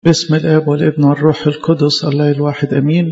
باسم الآب والابن والروح القدس الله الواحد أمين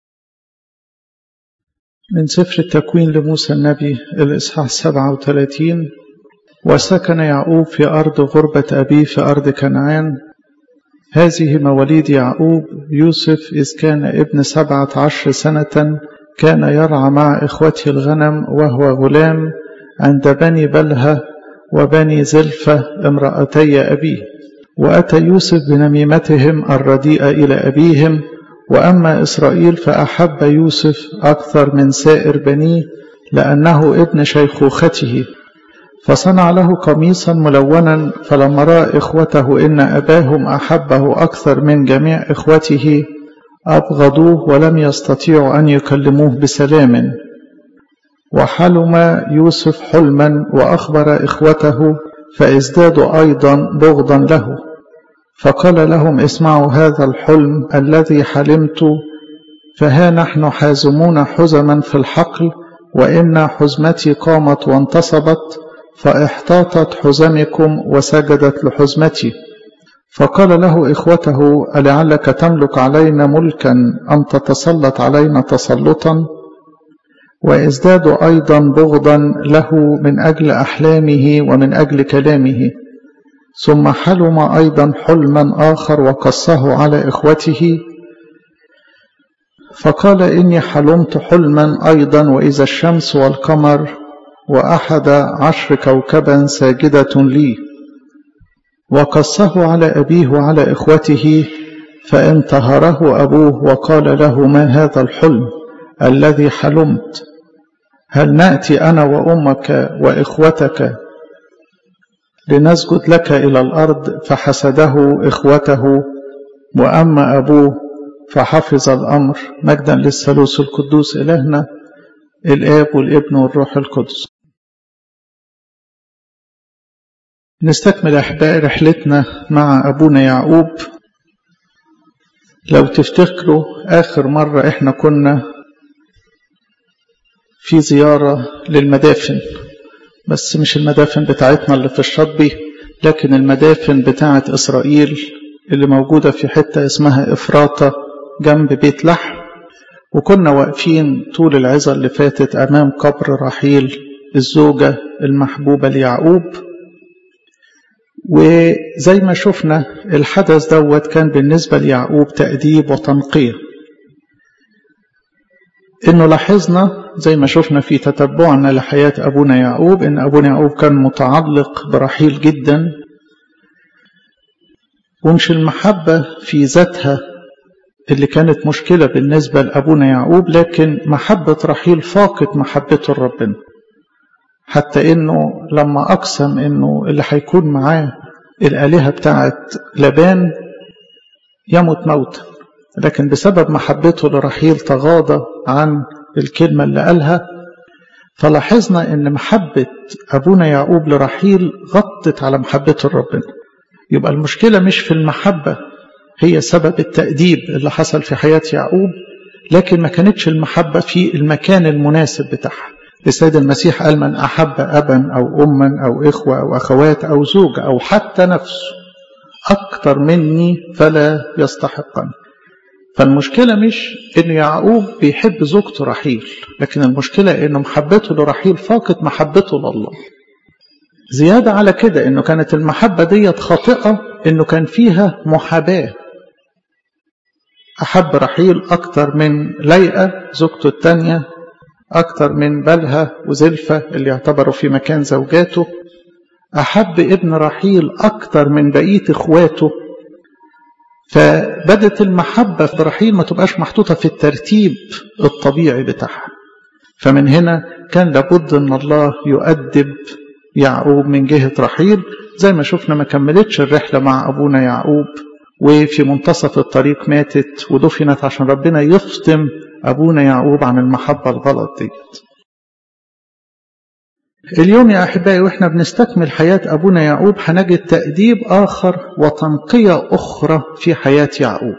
من سفر التكوين لموسى النبي الإصحاح 37 وسكن يعقوب في أرض غربة أبيه في أرض كنعان هذه مواليد يعقوب يوسف إذ كان ابن سبعة عشر سنة كان يرعى مع إخوته الغنم وهو غلام عند بني بلهة وبني زلفة امرأتي أبيه وأتى يوسف بنميمتهم الرديئة إلى أبيهم وأما إسرائيل فأحب يوسف أكثر من سائر بنيه لأنه ابن شيخوخته فصنع له قميصا ملونا فلما رأى إخوته إن أباهم أحبه أكثر من جميع إخوته أبغضوه ولم يستطيعوا أن يكلموه بسلام وحلم يوسف حلما وأخبر إخوته فازدادوا أيضا بغضا له فقال لهم اسمعوا هذا الحلم الذي حلمت فها نحن حازمون حزما في الحقل وإن حزمتي قامت وانتصبت فاحتاطت حزمكم وسجدت لحزمتي فقال له إخوته ألعلك تملك علينا ملكا أم تتسلط علينا تسلطا وازدادوا أيضا بغضا له من أجل أحلامه ومن أجل كلامه ثم حلم أيضا حلما آخر وقصه على إخوته فقال إني حلمت حلما أيضا وإذا الشمس والقمر وأحد عشر كوكبا ساجدة لي وقصه على أبيه وعلى إخوته فانتهره أبوه وقال له ما هذا الحلم الذي حلمت هل نأتي أنا وأمك وإخوتك لنسجد لك إلى الأرض فحسده إخوته وأما أبوه فحفظ الأمر مجدا للثالوث القدوس إلهنا الآب والابن والروح القدس نستكمل أحباء رحلتنا مع أبونا يعقوب لو تفتكروا آخر مرة إحنا كنا في زيارة للمدافن بس مش المدافن بتاعتنا اللي في الشطبي لكن المدافن بتاعة إسرائيل اللي موجودة في حتة اسمها إفراطة جنب بيت لحم وكنا واقفين طول العظة اللي فاتت أمام قبر رحيل الزوجة المحبوبة ليعقوب وزي ما شفنا الحدث دوت كان بالنسبة ليعقوب تأديب وتنقية إنه لاحظنا زي ما شفنا في تتبعنا لحياة أبونا يعقوب إن أبونا يعقوب كان متعلق برحيل جدا ومش المحبة في ذاتها اللي كانت مشكلة بالنسبة لأبونا يعقوب لكن محبة رحيل فاقت محبته لربنا حتى إنه لما أقسم إنه اللي هيكون معاه الآلهة بتاعت لبان يموت موتا لكن بسبب محبته لرحيل تغاضى عن الكلمة اللي قالها فلاحظنا ان محبة ابونا يعقوب لرحيل غطت على محبته لربنا يبقى المشكلة مش في المحبة هي سبب التأديب اللي حصل في حياة يعقوب لكن ما كانتش المحبة في المكان المناسب بتاعها السيد المسيح قال من أحب أبا أو أما أو إخوة أو أخوات أو زوج أو حتى نفسه أكثر مني فلا يستحقني فالمشكلة مش إن يعقوب بيحب زوجته رحيل لكن المشكلة إنه محبته لرحيل فاقت محبته لله زيادة على كده إنه كانت المحبة ديت خاطئة إنه كان فيها محاباة أحب رحيل أكتر من ليئة زوجته الثانية أكتر من بلهة وزلفة اللي يعتبروا في مكان زوجاته أحب ابن رحيل أكتر من بقية إخواته فبدت المحبة في رحيل ما تبقاش محطوطة في الترتيب الطبيعي بتاعها فمن هنا كان لابد أن الله يؤدب يعقوب من جهة رحيل زي ما شفنا ما كملتش الرحلة مع أبونا يعقوب وفي منتصف الطريق ماتت ودفنت عشان ربنا يفطم أبونا يعقوب عن المحبة الغلط ديت اليوم يا أحبائي وإحنا بنستكمل حياة أبونا يعقوب هنجد تأديب آخر وتنقية أخرى في حياة يعقوب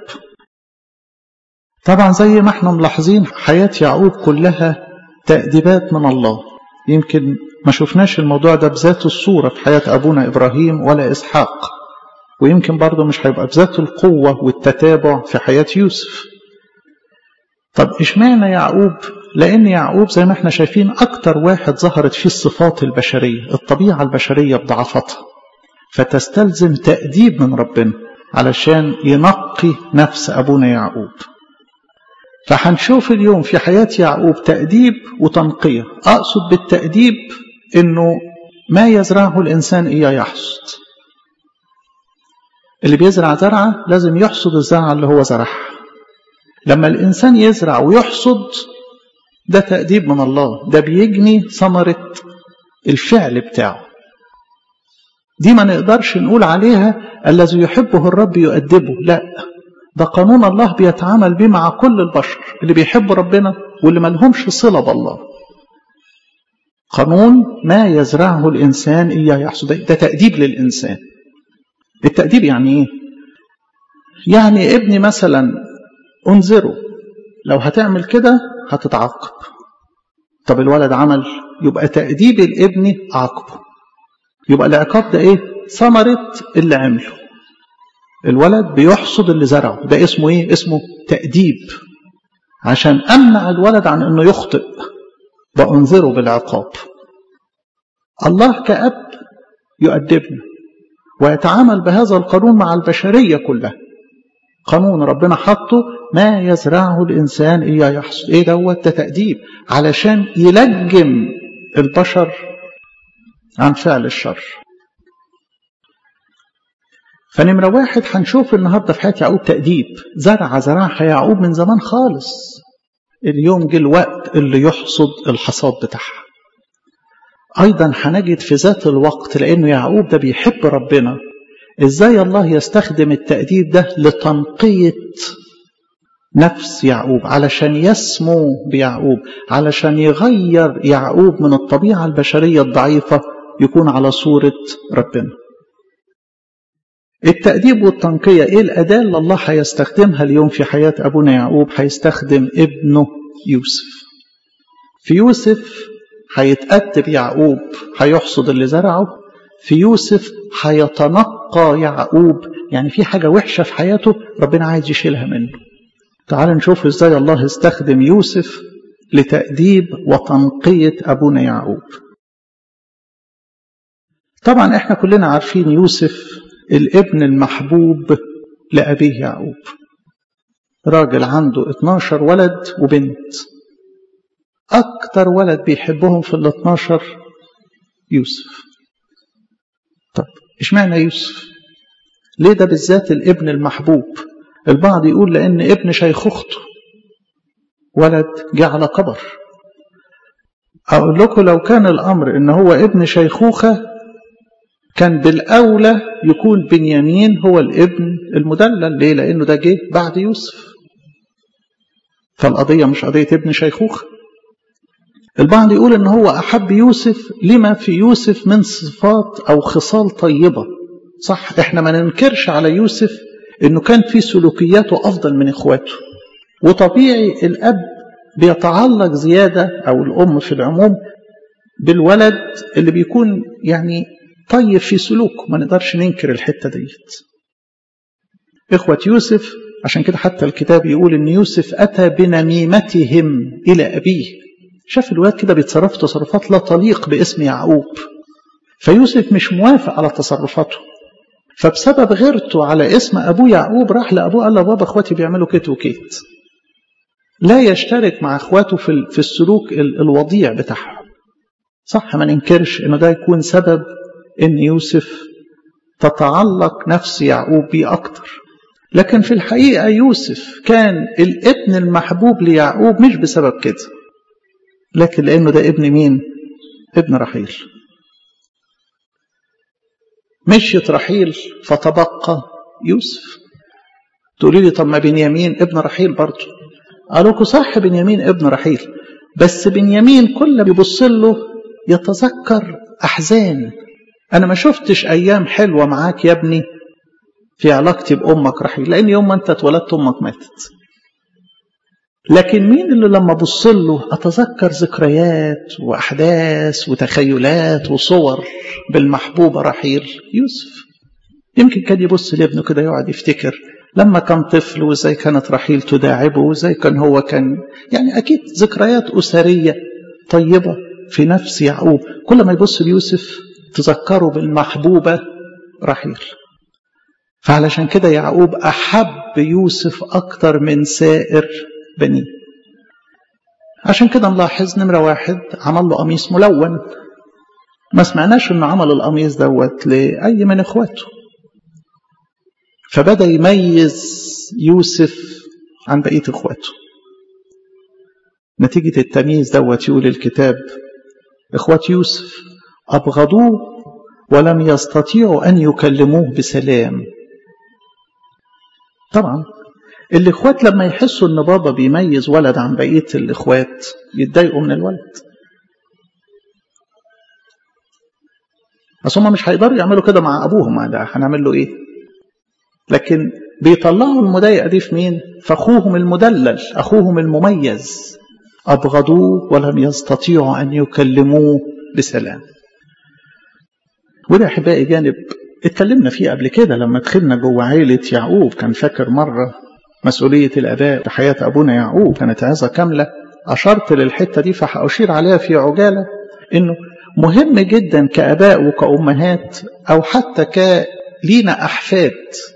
طبعا زي ما احنا ملاحظين حياة يعقوب كلها تأديبات من الله يمكن ما شفناش الموضوع ده بذات الصورة في حياة أبونا إبراهيم ولا إسحاق ويمكن برضه مش هيبقى بذات القوة والتتابع في حياة يوسف طب اشمعنى يعقوب لأن يعقوب زي ما احنا شايفين أكتر واحد ظهرت فيه الصفات البشرية الطبيعة البشرية بضعفتها فتستلزم تأديب من ربنا علشان ينقي نفس أبونا يعقوب فهنشوف اليوم في حياة يعقوب تأديب وتنقية أقصد بالتأديب أنه ما يزرعه الإنسان إياه يحصد اللي بيزرع زرعة لازم يحصد الزرعة اللي هو زرعها لما الإنسان يزرع ويحصد ده تأديب من الله ده بيجني ثمرة الفعل بتاعه دي ما نقدرش نقول عليها الذي يحبه الرب يؤدبه لا ده قانون الله بيتعامل بيه مع كل البشر اللي بيحبوا ربنا واللي ما لهمش صلة بالله قانون ما يزرعه الإنسان إياه يحصد ده تأديب للإنسان التأديب يعني إيه؟ يعني ابني مثلا أنذره لو هتعمل كده هتتعاقب طب الولد عمل يبقى تأديب الابن عاقبه يبقى العقاب ده ايه ثمرة اللي عمله الولد بيحصد اللي زرعه ده اسمه ايه اسمه تأديب عشان أمنع الولد عن انه يخطئ بأنذره بالعقاب الله كأب يؤدبنا ويتعامل بهذا القانون مع البشرية كلها قانون ربنا حطه ما يزرعه الإنسان إياه يحصد إيه دوت ده تأديب علشان يلجم البشر عن فعل الشر فنمرة واحد هنشوف النهاردة في حياة يعقوب تأديب زرع زرعها يعقوب من زمان خالص اليوم جه الوقت اللي يحصد الحصاد بتاعها أيضا هنجد في ذات الوقت لأنه يعقوب ده بيحب ربنا إزاي الله يستخدم التأديب ده لتنقية نفس يعقوب علشان يسمو بيعقوب علشان يغير يعقوب من الطبيعة البشرية الضعيفة يكون على صورة ربنا التأديب والتنقية إيه الأداة اللي الله هيستخدمها اليوم في حياة أبونا يعقوب هيستخدم ابنه يوسف في يوسف هيتأدب يعقوب هيحصد اللي زرعه في يوسف هيتنقى يعقوب يعني في حاجة وحشة في حياته ربنا عايز يشيلها منه تعال نشوف ازاي الله استخدم يوسف لتأديب وتنقية أبونا يعقوب طبعا احنا كلنا عارفين يوسف الابن المحبوب لأبيه يعقوب راجل عنده 12 ولد وبنت أكتر ولد بيحبهم في ال 12 يوسف طب اشمعنى يوسف ليه ده بالذات الابن المحبوب البعض يقول لأن ابن شيخوخته ولد جه على كبر أقول لكم لو كان الأمر إن هو ابن شيخوخة كان بالأولى يكون بنيامين هو الابن المدلل ليه؟ لأنه ده جه بعد يوسف فالقضية مش قضية ابن شيخوخة البعض يقول إن هو أحب يوسف لما في يوسف من صفات أو خصال طيبة صح إحنا ما ننكرش على يوسف إنه كان في سلوكياته أفضل من إخواته وطبيعي الأب بيتعلق زيادة أو الأم في العموم بالولد اللي بيكون يعني طيب في سلوكه ما نقدرش ننكر الحتة ديت إخوة يوسف عشان كده حتى الكتاب يقول إن يوسف أتى بنميمتهم إلى أبيه شاف الواد كده بيتصرف تصرفات لا تليق باسم يعقوب فيوسف مش موافق على تصرفاته فبسبب غيرته على اسم أبوه يعقوب راح لأبوه قال له بابا أخواتي بيعملوا كيت وكيت لا يشترك مع أخواته في في السلوك الوضيع بتاعهم صح ما ننكرش إنه ده يكون سبب إن يوسف تتعلق نفس يعقوب بيه أكتر لكن في الحقيقة يوسف كان الابن المحبوب ليعقوب مش بسبب كده لكن لأنه ده ابن مين؟ ابن رحيل مشيت رحيل فتبقى يوسف تقولي لي طب ما بنيامين ابن رحيل برضه قالوا لكم صح بنيامين ابن رحيل بس بنيامين كل بيبص له يتذكر احزان انا ما شفتش ايام حلوه معاك يا ابني في علاقتي بامك رحيل لان يوم ما انت اتولدت امك ماتت لكن مين اللي لما ابص له اتذكر ذكريات واحداث وتخيلات وصور بالمحبوبه رحيل يوسف يمكن كان يبص لابنه كده يقعد يفتكر لما كان طفل وازاي كانت رحيل تداعبه وازاي كان هو كان يعني اكيد ذكريات اسريه طيبه في نفس يعقوب كل ما يبص ليوسف تذكره بالمحبوبه رحيل فعلشان كده يعقوب احب يوسف اكتر من سائر بنيه عشان كده نلاحظ نمره واحد عمل له قميص ملون ما سمعناش انه عمل القميص دوت لاي من اخواته فبدا يميز يوسف عن بقيه اخواته نتيجه التمييز دوت يقول الكتاب اخوات يوسف ابغضوه ولم يستطيعوا ان يكلموه بسلام طبعا الاخوات لما يحسوا ان بابا بيميز ولد عن بقيه الاخوات يتضايقوا من الولد بس هم مش هيقدروا يعملوا كده مع ابوهم ده هنعمل له ايه لكن بيطلعوا المضايقه دي في مين في اخوهم المدلل اخوهم المميز ابغضوه ولم يستطيعوا ان يكلموه بسلام وده احبائي جانب اتكلمنا فيه قبل كده لما دخلنا جوه عيله يعقوب كان فاكر مره مسؤوليه الاباء في حياه ابونا يعقوب كانت عظه كامله اشرت للحته دي فهاشير عليها في عجاله انه مهم جدا كاباء وكامهات او حتى كلينا احفاد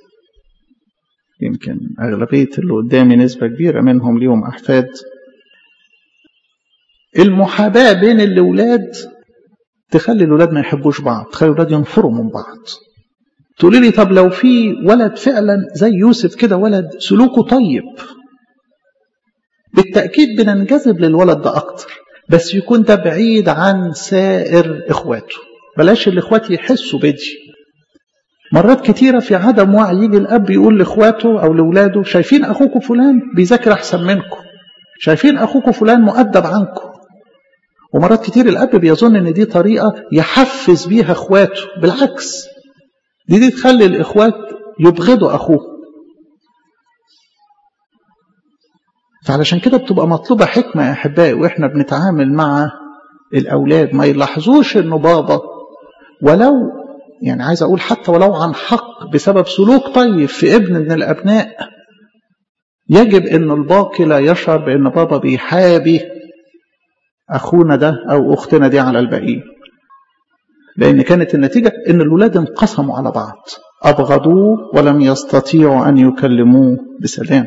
يمكن اغلبيه اللي قدامي نسبه كبيره منهم ليهم احفاد المحاباه بين الاولاد تخلي الاولاد ما يحبوش بعض تخلي الاولاد ينفروا من بعض تقولي لي طب لو في ولد فعلا زي يوسف كده ولد سلوكه طيب بالتاكيد بننجذب للولد ده اكتر بس يكون ده بعيد عن سائر اخواته بلاش الاخوات يحسوا بدي مرات كتيرة في عدم وعي يجي الأب يقول لإخواته أو لأولاده شايفين أخوكم فلان بيذاكر أحسن منكم شايفين أخوكم فلان مؤدب عنكم ومرات كتير الأب بيظن إن دي طريقة يحفز بيها إخواته بالعكس دي دي تخلي الإخوات يبغضوا أخوه فعلشان كده بتبقى مطلوبة حكمة يا أحبائي وإحنا بنتعامل مع الأولاد ما يلاحظوش إنه بابا ولو يعني عايز أقول حتى ولو عن حق بسبب سلوك طيب في ابن من الأبناء يجب أن الباقي لا يشعر بأن بابا بيحابي أخونا ده أو أختنا دي على الباقيين لأن كانت النتيجة أن الولاد انقسموا على بعض أبغضوه ولم يستطيعوا أن يكلموه بسلام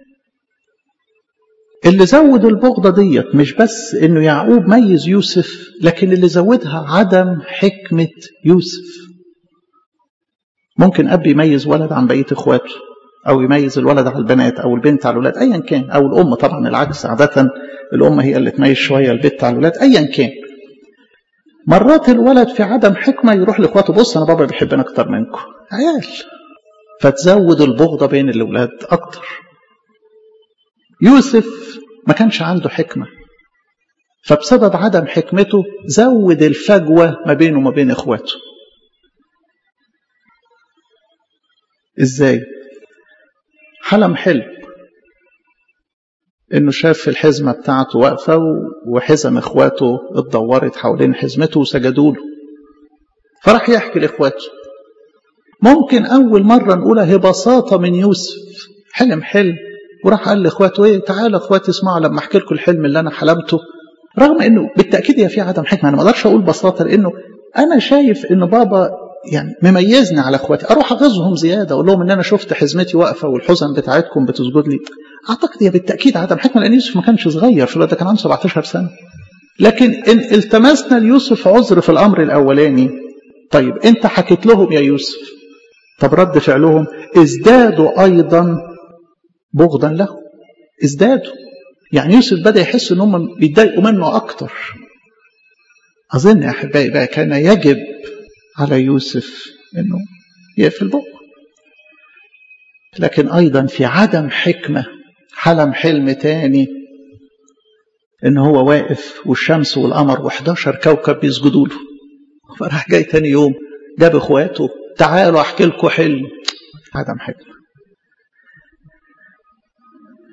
اللي زود البغضة ديت مش بس انه يعقوب ميز يوسف لكن اللي زودها عدم حكمة يوسف ممكن اب يميز ولد عن بقية اخواته او يميز الولد على البنات او البنت على الولاد ايا كان او الام طبعا العكس عادة الام هي اللي تميز شوية البنت على الولاد ايا كان مرات الولد في عدم حكمة يروح لاخواته بص انا بابا بيحبني اكتر منكم عيال فتزود البغضة بين الاولاد اكتر يوسف ما كانش عنده حكمة فبسبب عدم حكمته زود الفجوة ما بينه وما بين اخواته ازاي حلم حلم انه شاف الحزمة بتاعته واقفة وحزم اخواته اتدورت حوالين حزمته وسجدوا له فراح يحكي لاخواته ممكن اول مرة نقولها هي بساطة من يوسف حلم حلم وراح قال لاخواته ايه تعالوا اخواتي اسمعوا لما احكي لكم الحلم اللي انا حلمته رغم انه بالتاكيد هي في عدم حكمه انا ما اقدرش اقول ببساطه لانه انا شايف ان بابا يعني مميزني على اخواتي اروح اغيظهم زياده اقول لهم ان انا شفت حزمتي واقفه والحزن بتاعتكم بتسجد لي اعتقد هي بالتاكيد عدم حكمه لان يوسف ما كانش صغير في الوقت ده كان عنده 17 سنه لكن ان التمسنا ليوسف عذر في الامر الاولاني طيب انت حكيت لهم يا يوسف طب رد فعلهم ازدادوا ايضا بغضا له ازدادوا يعني يوسف بدا يحس ان هم بيتضايقوا منه اكتر اظن يا احبائي بقى كان يجب على يوسف انه يقفل بقه لكن ايضا في عدم حكمه حلم حلم تاني ان هو واقف والشمس والقمر و11 كوكب بيسجدوا له فراح جاي تاني يوم جاب اخواته تعالوا احكي لكم حلم عدم حكمه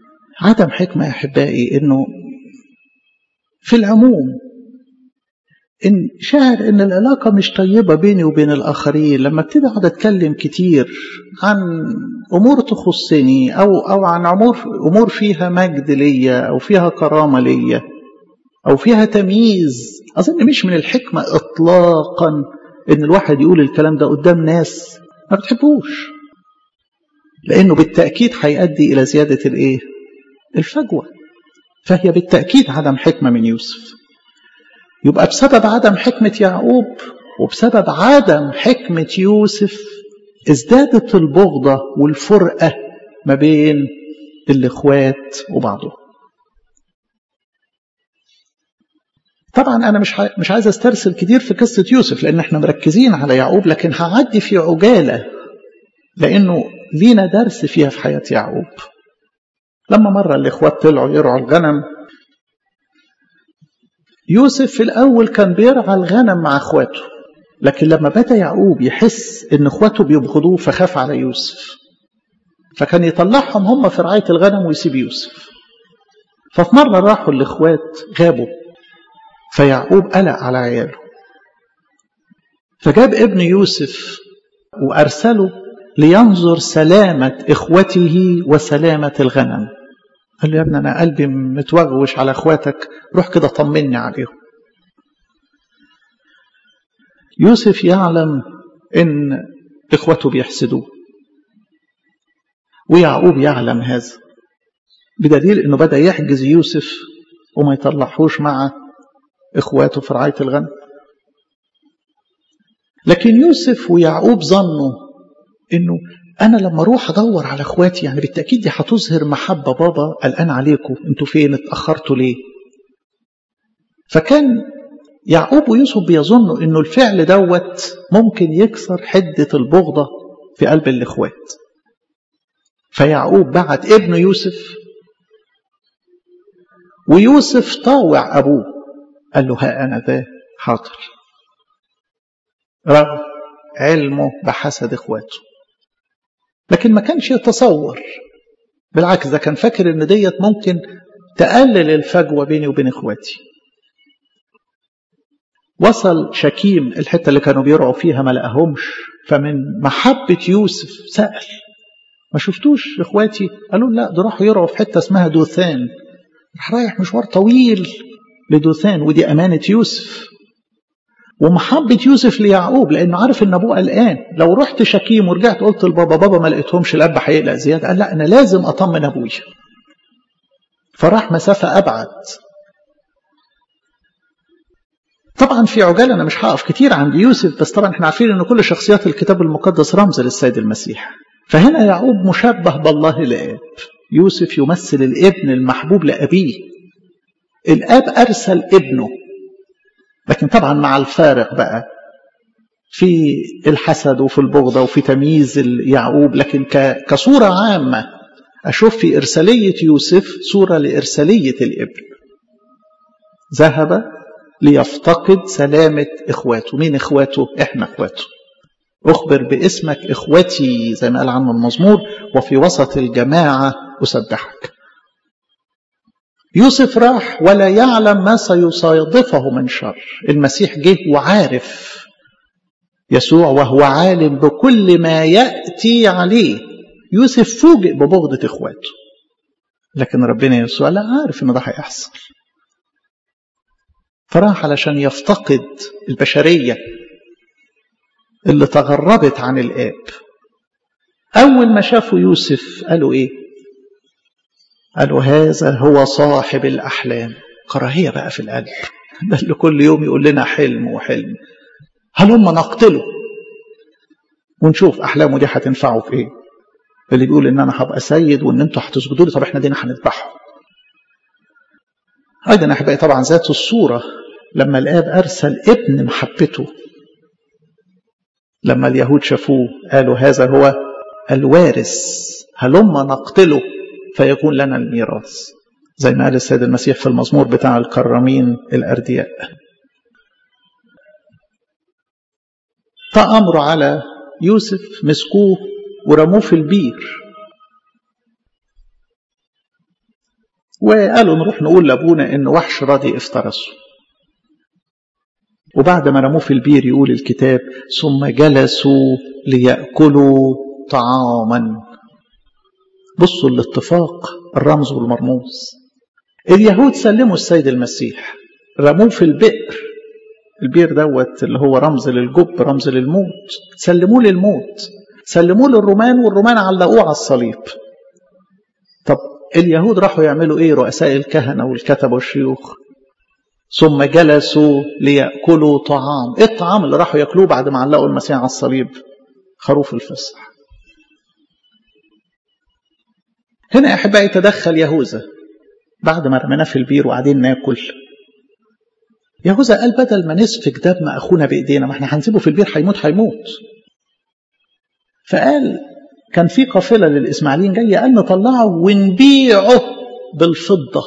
عدم حكمة يا أحبائي إنه في العموم إن شاعر إن العلاقة مش طيبة بيني وبين الآخرين لما ابتدي أقعد أتكلم كتير عن أمور تخصني أو أو عن أمور أمور فيها مجد ليا أو فيها كرامة ليا أو فيها تمييز أظن مش من الحكمة إطلاقا إن الواحد يقول الكلام ده قدام ناس ما بتحبوش لأنه بالتأكيد هيؤدي إلى زيادة الإيه؟ الفجوة فهي بالتأكيد عدم حكمة من يوسف يبقى بسبب عدم حكمة يعقوب وبسبب عدم حكمة يوسف ازدادت البغضة والفرقة ما بين الإخوات وبعضهم طبعا أنا مش مش عايز استرسل كتير في قصة يوسف لأن احنا مركزين على يعقوب لكن هعدي في عجالة لأنه لينا درس فيها في حياة يعقوب لما مرة الإخوات طلعوا يرعوا الغنم يوسف في الأول كان بيرعى الغنم مع إخواته لكن لما بدأ يعقوب يحس إن إخواته بيبغضوه فخاف على يوسف فكان يطلعهم هم في رعاية الغنم ويسيب يوسف ففي مرة راحوا الإخوات غابوا فيعقوب قلق على عياله فجاب ابن يوسف وأرسله لينظر سلامة إخوته وسلامة الغنم قال له يا ابني أنا قلبي متوغوش على إخواتك روح كده طمني عليهم يوسف يعلم إن إخوته بيحسدوه ويعقوب يعلم هذا بدليل إنه بدأ يحجز يوسف وما يطلعهوش مع إخواته في رعاية الغنم لكن يوسف ويعقوب ظنوا إنه أنا لما أروح أدور على إخواتي يعني بالتأكيد دي هتظهر محبة بابا قلقان عليكم أنتوا فين اتأخرتوا ليه فكان يعقوب ويوسف بيظنوا إنه الفعل دوت ممكن يكسر حدة البغضة في قلب الإخوات فيعقوب بعت ابن يوسف ويوسف طاوع أبوه قال له ها أنا ذا حاضر رغم علمه بحسد إخواته لكن ما كانش يتصور بالعكس ده كان فاكر ان ديت ممكن تقلل الفجوه بيني وبين اخواتي وصل شكيم الحته اللي كانوا بيرعوا فيها ما لقاهمش فمن محبه يوسف سال ما شفتوش اخواتي قالوا لا ده راحوا يرعوا في حته اسمها دوثان راح رايح مشوار طويل لدوثان ودي امانه يوسف ومحبة يوسف ليعقوب لأنه عارف إن أبوه قلقان لو رحت شكيم ورجعت قلت لبابا بابا ما لقيتهمش الأب هيقلق زيادة قال لا أنا لازم أطمن أبويا فراح مسافة أبعد طبعا في عجالة أنا مش هقف كتير عند يوسف بس طبعا احنا عارفين إن كل شخصيات الكتاب المقدس رمز للسيد المسيح فهنا يعقوب مشبه بالله الآب يوسف يمثل الابن المحبوب لأبيه الآب أرسل ابنه لكن طبعا مع الفارق بقى في الحسد وفي البغضة وفي تمييز يعقوب لكن كصورة عامة أشوف في إرسالية يوسف صورة لإرسالية الابن ذهب ليفتقد سلامة إخواته مين إخواته؟ إحنا إخواته أخبر باسمك إخوتي زي ما قال عنه المزمور وفي وسط الجماعة أسبحك يوسف راح ولا يعلم ما سيصادفه من شر المسيح جه وعارف يسوع وهو عالم بكل ما يأتي عليه يوسف فوجئ ببغضة إخواته لكن ربنا يسوع لا عارف إن ده هيحصل فراح علشان يفتقد البشرية اللي تغربت عن الآب أول ما شافوا يوسف قالوا إيه قالوا هذا هو صاحب الأحلام كراهية بقى في القلب ده اللي كل يوم يقول لنا حلم وحلم هلم نقتله ونشوف أحلامه دي هتنفعه في إيه اللي بيقول إن أنا هبقى سيد وإن أنتوا هتسجدوا لي طب إحنا دينا هنذبحه أيضا أحبائي طبعا ذات الصورة لما الآب أرسل ابن محبته لما اليهود شافوه قالوا هذا هو الوارث هلم نقتله فيكون لنا الميراث زي ما قال السيد المسيح في المزمور بتاع الكرامين الأردياء تأمروا على يوسف مسكوه ورموه في البير وقالوا نروح نقول لأبونا إن وحش راضي افترسه وبعد ما رموه في البير يقول الكتاب ثم جلسوا ليأكلوا طعاما بصوا الاتفاق الرمز والمرموز اليهود سلموا السيد المسيح رموه في البئر البير دوت اللي هو رمز للجب رمز للموت سلموه للموت سلموه للرومان والرومان علقوه على الصليب طب اليهود راحوا يعملوا ايه رؤساء الكهنه والكتبه والشيوخ ثم جلسوا ليأكلوا طعام ايه الطعام اللي راحوا ياكلوه بعد ما علقوا المسيح على الصليب خروف الفصح هنا يا احبائي تدخل يهوذا بعد ما رميناه في البير وقاعدين ناكل يهوذا قال بدل ما نسفك دم اخونا بايدينا ما احنا هنسيبه في البير هيموت هيموت فقال كان في قافله للاسماعيليين جايه قال نطلعه ونبيعه بالفضه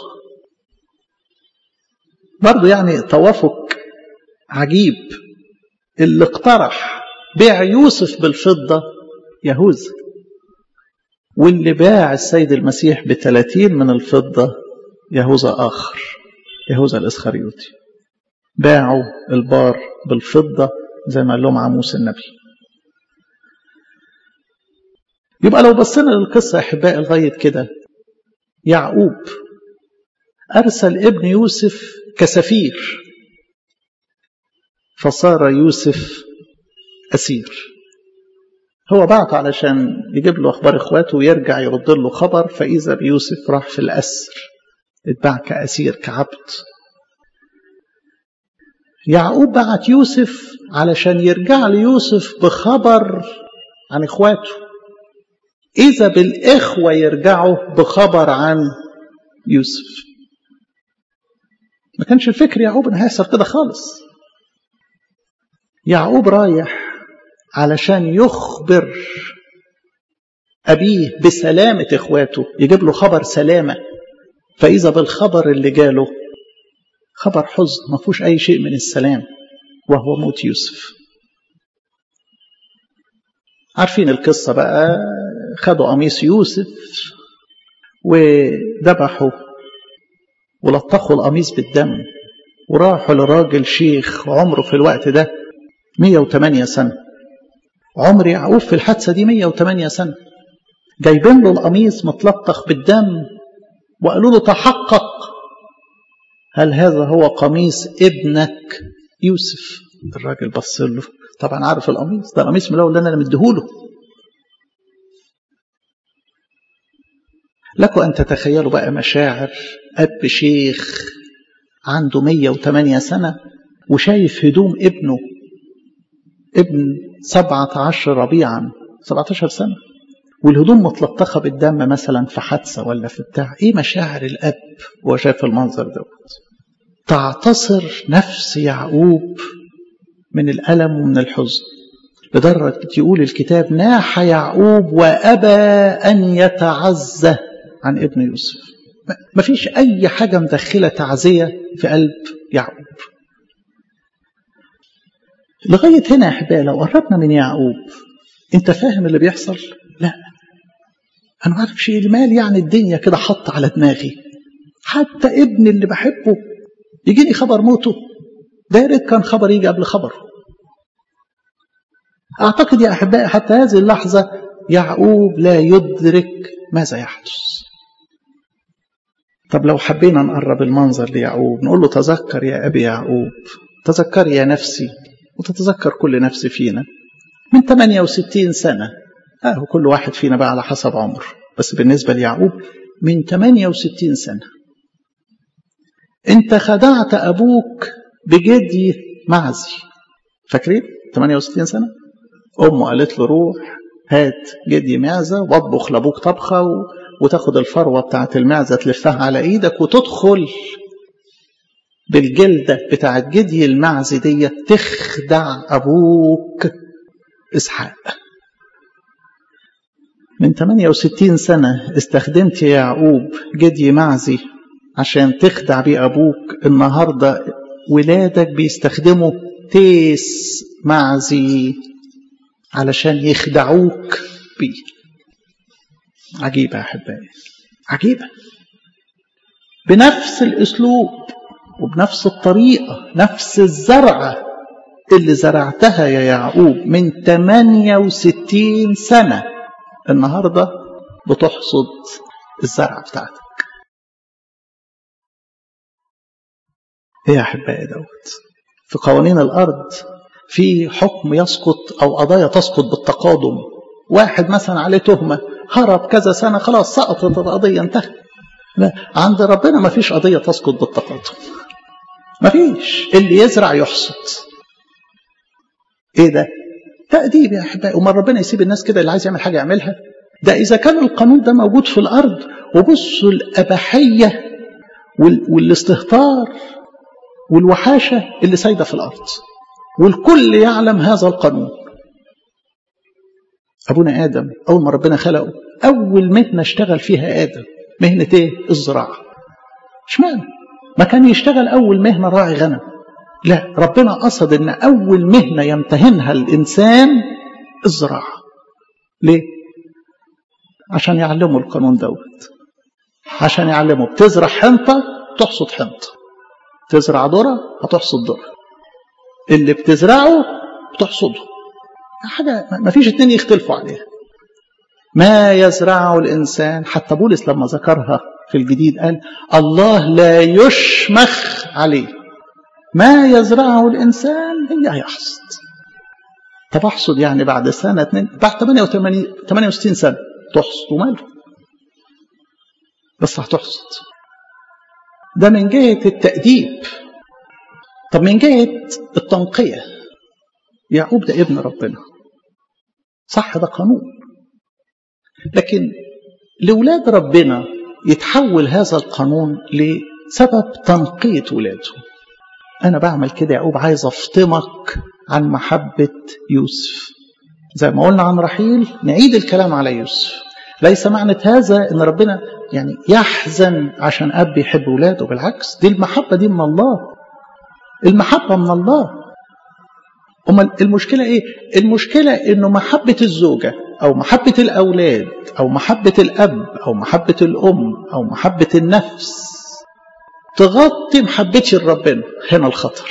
برضه يعني توافق عجيب اللي اقترح بيع يوسف بالفضه يهوذا واللي باع السيد المسيح بثلاثين من الفضة يهوذا آخر يهوذا الإسخريوطي باعوا البار بالفضة زي ما قال لهم عموس النبي يبقى لو بصينا للقصة يا أحبائي لغاية كده يعقوب أرسل ابن يوسف كسفير فصار يوسف أسير هو بعت علشان يجيب له اخبار اخواته ويرجع يرد له خبر فاذا بيوسف راح في الاسر اتباع كاسير كعبد يعقوب بعت يوسف علشان يرجع ليوسف بخبر عن اخواته اذا بالاخوه يرجعوا بخبر عن يوسف ما كانش الفكر يعقوب ان هيحصل كده خالص يعقوب رايح علشان يخبر أبيه بسلامة إخواته يجيب له خبر سلامة فإذا بالخبر اللي جاله خبر حزن ما فيهوش أي شيء من السلام وهو موت يوسف عارفين القصة بقى خدوا قميص يوسف وذبحوا ولطخوا القميص بالدم وراحوا لراجل شيخ عمره في الوقت ده 108 سنة عمر يعقوب في الحادثة دي 108 سنة جايبين له القميص متلطخ بالدم وقالوا له تحقق هل هذا هو قميص ابنك يوسف الراجل بص له طبعا عارف القميص ده قميص من الاول اللي انا مديهوله لكم ان تتخيلوا بقى مشاعر اب شيخ عنده 108 سنه وشايف هدوم ابنه ابن سبعة عشر ربيعا سبعة عشر سنة والهدوم متلطخة بالدم مثلا في حادثة ولا في بتاع ايه مشاعر الأب وهو شايف المنظر دوت تعتصر نفس يعقوب من الألم ومن الحزن لدرجة يقول الكتاب ناح يعقوب وأبى أن يتعزى عن ابن يوسف ما فيش أي حاجة مدخلة تعزية في قلب يعقوب لغاية هنا يا أحبائي لو قربنا من يعقوب أنت فاهم اللي بيحصل؟ لا أنا ما أعرفش إيه المال يعني الدنيا كده حط على دماغي حتى ابني اللي بحبه يجيني خبر موته ده يا ريت كان خبر يجي قبل خبر أعتقد يا أحبائي حتى هذه اللحظة يعقوب لا يدرك ماذا يحدث طب لو حبينا نقرب المنظر ليعقوب نقول له تذكر يا أبي يعقوب تذكر يا نفسي وتتذكر كل نفس فينا من 68 سنة آه كل واحد فينا بقى على حسب عمر بس بالنسبة ليعقوب من 68 سنة انت خدعت أبوك بجدي معزي فاكرين 68 سنة أمه قالت له روح هات جدي معزة واطبخ لأبوك طبخة و... وتاخد الفروة بتاعت المعزة تلفها على إيدك وتدخل بالجلدة بتاعت جدي المعزي دي تخدع أبوك إسحاق من 68 سنة استخدمت يا يعقوب جدي معزي عشان تخدع بيه أبوك النهاردة ولادك بيستخدموا تيس معزي علشان يخدعوك بيه عجيبة يا أحبائي عجيبة بنفس الأسلوب وبنفس الطريقة نفس الزرعة اللي زرعتها يا يعقوب من 68 سنة النهاردة بتحصد الزرع بتاعتك ايه يا احبائي دوت في قوانين الارض في حكم يسقط او قضايا تسقط بالتقادم واحد مثلا عليه تهمه هرب كذا سنه خلاص سقطت القضيه انتهت لا عند ربنا ما فيش قضيه تسقط بالتقادم ما فيش اللي يزرع يحصد ايه ده تأديب يا احبائي امال ربنا يسيب الناس كده اللي عايز يعمل حاجه يعملها ده اذا كان القانون ده موجود في الارض وبصوا الاباحيه والاستهتار والوحاشه اللي سايده في الارض والكل يعلم هذا القانون ابونا ادم اول ما ربنا خلقه اول مهنه اشتغل فيها ادم مهنه ايه الزراعه اشمعنى ما كان يشتغل اول مهنه راعي غنم لا ربنا قصد ان اول مهنه يمتهنها الانسان الزراعه ليه عشان يعلموا القانون دوت عشان يعلموا بتزرع حنطه تحصد حنطه تزرع ذره هتحصد ذره اللي بتزرعه بتحصده حاجه ما فيش اتنين يختلفوا عليها ما يزرعه الانسان حتى بولس لما ذكرها في الجديد قال الله لا يشمخ عليه ما يزرعه الانسان هي هيحصد طب احصد يعني بعد سنه اتنين بعد 88 68 سنه تحصد وماله بس هتحصد ده من جهه التاديب طب من جهه التنقيه يعقوب ده ابن ربنا صح ده قانون لكن لولاد ربنا يتحول هذا القانون لسبب تنقية ولاده أنا بعمل كده يعقوب عايز أفطمك عن محبة يوسف زي ما قلنا عن رحيل نعيد الكلام على يوسف ليس معنى هذا ان ربنا يعني يحزن عشان اب يحب ولاده بالعكس دي المحبه دي من الله المحبه من الله امال المشكله ايه المشكله انه محبه الزوجه او محبه الاولاد او محبه الاب او محبه الام او محبه النفس تغطي محبتي لربنا هنا الخطر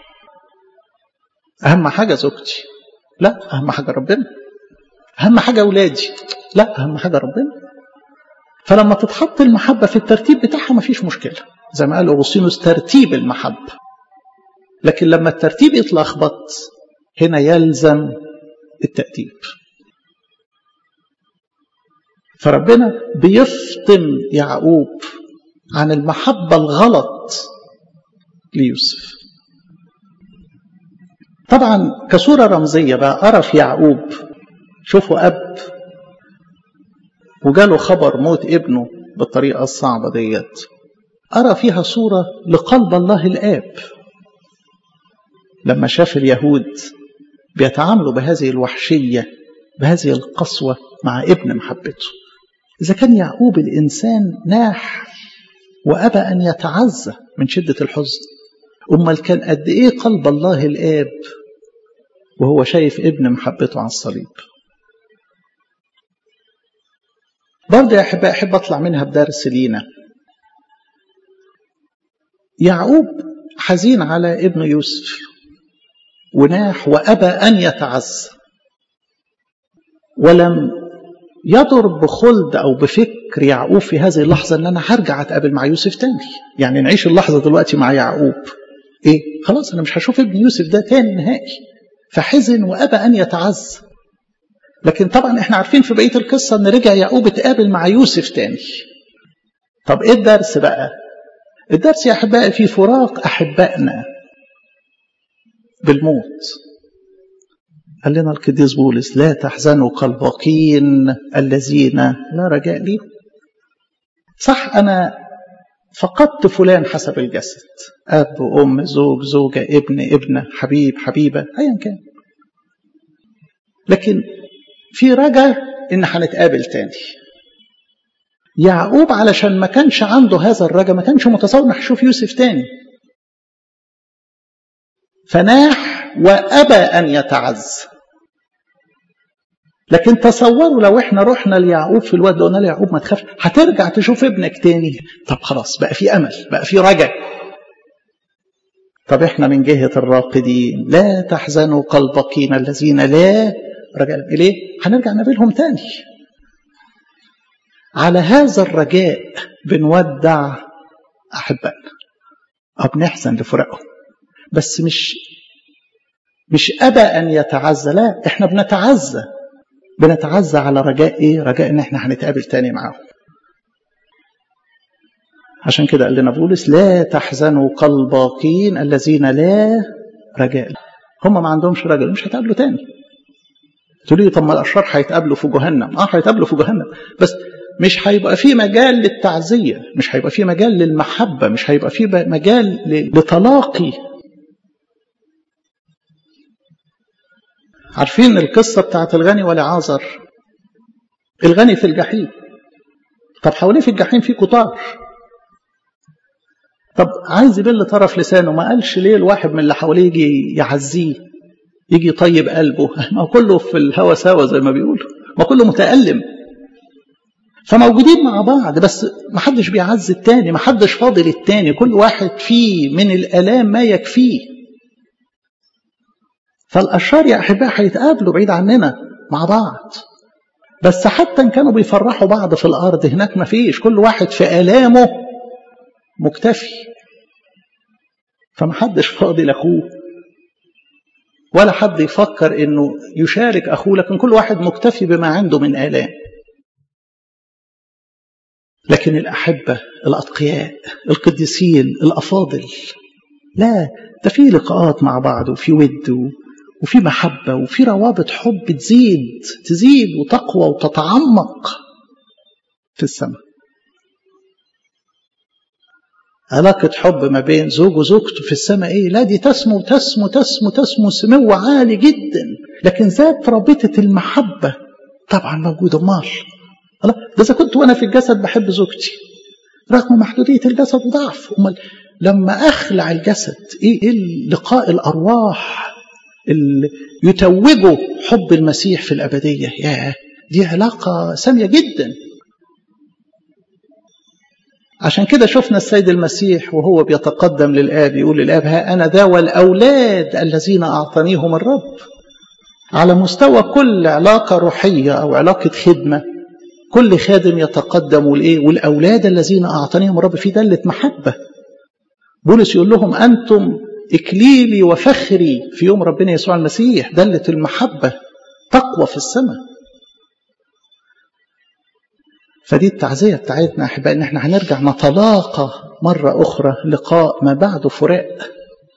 اهم حاجه زوجتي لا اهم حاجه ربنا اهم حاجه اولادي لا اهم حاجه ربنا فلما تتحط المحبه في الترتيب بتاعها مفيش مشكله زي ما قال اغسطينوس ترتيب المحبه لكن لما الترتيب يتلخبط هنا يلزم التأديب فربنا بيفطم يعقوب عن المحبة الغلط ليوسف طبعا كصورة رمزية بقى أرى في يعقوب شوفوا أب وجاله خبر موت ابنه بالطريقة الصعبة ديت أرى فيها صورة لقلب الله الآب لما شاف اليهود بيتعاملوا بهذه الوحشية بهذه القسوة مع ابن محبته إذا كان يعقوب الإنسان ناح وأبى أن يتعزى من شدة الحزن أمال كان قد إيه قلب الله الآب وهو شايف ابن محبته على الصليب برضه يا أحباء أحب أطلع منها بدرس لينا يعقوب حزين على ابن يوسف وناح وأبى أن يتعزى ولم يضر بخلد أو بفكر يعقوب في هذه اللحظة أن أنا هرجع أتقابل مع يوسف تاني يعني نعيش اللحظة دلوقتي مع يعقوب إيه خلاص أنا مش هشوف ابن يوسف ده تاني نهائي فحزن وأبى أن يتعزى لكن طبعا احنا عارفين في بقية القصة أن رجع يعقوب اتقابل مع يوسف تاني طب إيه الدرس بقى الدرس يا أحبائي في فراق أحبائنا بالموت قال لنا القديس بولس لا تحزنوا كالباقين الذين لا رجاء لهم صح أنا فقدت فلان حسب الجسد أب وأم زوج زوجة ابن ابنة حبيب حبيبة أيا كان لكن في رجا إن هنتقابل تاني يعقوب علشان ما كانش عنده هذا الرجا ما كانش متصور انه هيشوف يوسف تاني فناح وابى ان يتعز لكن تصوروا لو احنا رحنا ليعقوب في الوقت ده قلنا له يعقوب ما تخافش هترجع تشوف ابنك تاني طب خلاص بقى في امل بقى في رجا طب احنا من جهة الراقدين لا تحزنوا قلبكين الذين لا رجاء إليه هنرجع نقابلهم تاني على هذا الرجاء بنودع أحبائنا أو بنحزن لفراقهم بس مش مش أبى أن يتعزى لا احنا بنتعزى بنتعزى على رجاء ايه رجاء ان احنا هنتقابل تاني معاهم عشان كده قال لنا بولس لا تحزنوا قلباقين الذين لا رجاء هم ما عندهمش رجاء مش هيتقابلوا تاني تقولي لي طب ما الاشرار هيتقابلوا في جهنم اه هيتقابلوا في جهنم بس مش هيبقى في مجال للتعزيه مش هيبقى في مجال للمحبه مش هيبقى في مجال لتلاقي عارفين القصة بتاعت الغني والعازر الغني في الجحيم طب حواليه في الجحيم في قطار طب عايز يبل طرف لسانه ما قالش ليه الواحد من اللي حواليه يجي يعزيه يجي يطيب قلبه ما كله في الهوى سوا زي ما بيقولوا ما كله متألم فموجودين مع بعض بس ما حدش بيعز التاني ما حدش فاضل التاني كل واحد فيه من الآلام ما يكفيه فالأشرار يا أحباء هيتقابلوا بعيد عننا مع بعض بس حتى إن كانوا بيفرحوا بعض في الأرض هناك ما فيش كل واحد في آلامه مكتفي فمحدش فاضي لأخوه ولا حد يفكر إنه يشارك أخوه لكن كل واحد مكتفي بما عنده من آلام لكن الأحبة الأتقياء القديسين الأفاضل لا ده في لقاءات مع بعض وفي ود وفي محبة وفي روابط حب تزيد تزيد وتقوى وتتعمق في السماء علاقة حب ما بين زوج وزوجته في السماء ايه لا دي تسمو تسمو تسمو تسمو سمو عالي جدا لكن ذات رابطة المحبة طبعا موجودة امال ده اذا كنت وانا في الجسد بحب زوجتي رغم محدودية الجسد وضعف امال لما اخلع الجسد ايه, إيه لقاء الارواح اللي يتوجه حب المسيح في الابديه يا دي علاقه ساميه جدا عشان كده شفنا السيد المسيح وهو بيتقدم للاب يقول للاب ها انا ذا والاولاد الذين اعطانيهم الرب على مستوى كل علاقه روحيه او علاقه خدمه كل خادم يتقدم والايه والاولاد الذين اعطانيهم الرب في دله محبه بولس يقول لهم أنتم إكليلي وفخري في يوم ربنا يسوع المسيح دلة المحبة تقوى في السماء فدي التعزية بتاعتنا أحباء إن احنا هنرجع نتلاقى مرة أخرى لقاء ما بعده فراق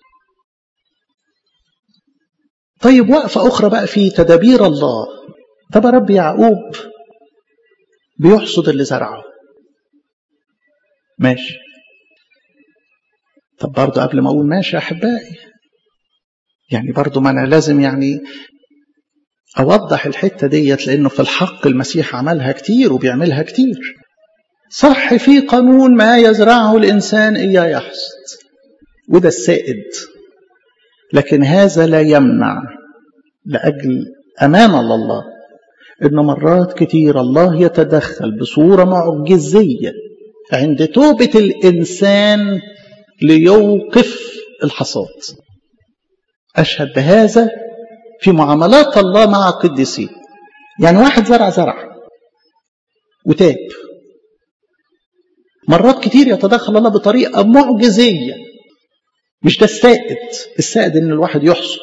طيب وقفة أخرى بقى في تدابير الله طب رب يعقوب بيحصد اللي زرعه ماشي طب برضه قبل ما اقول ماشي يا احبائي يعني برضه ما انا لازم يعني اوضح الحته ديت لانه في الحق المسيح عملها كتير وبيعملها كتير صح في قانون ما يزرعه الانسان اياه يحصد وده السائد لكن هذا لا يمنع لاجل امانه لله ان مرات كتير الله يتدخل بصوره معجزيه عند توبه الانسان ليوقف الحصاد أشهد بهذا في معاملات الله مع القديسين يعني واحد زرع زرع وتاب مرات كتير يتدخل الله بطريقة معجزية مش ده السائد السائد ان الواحد يحصد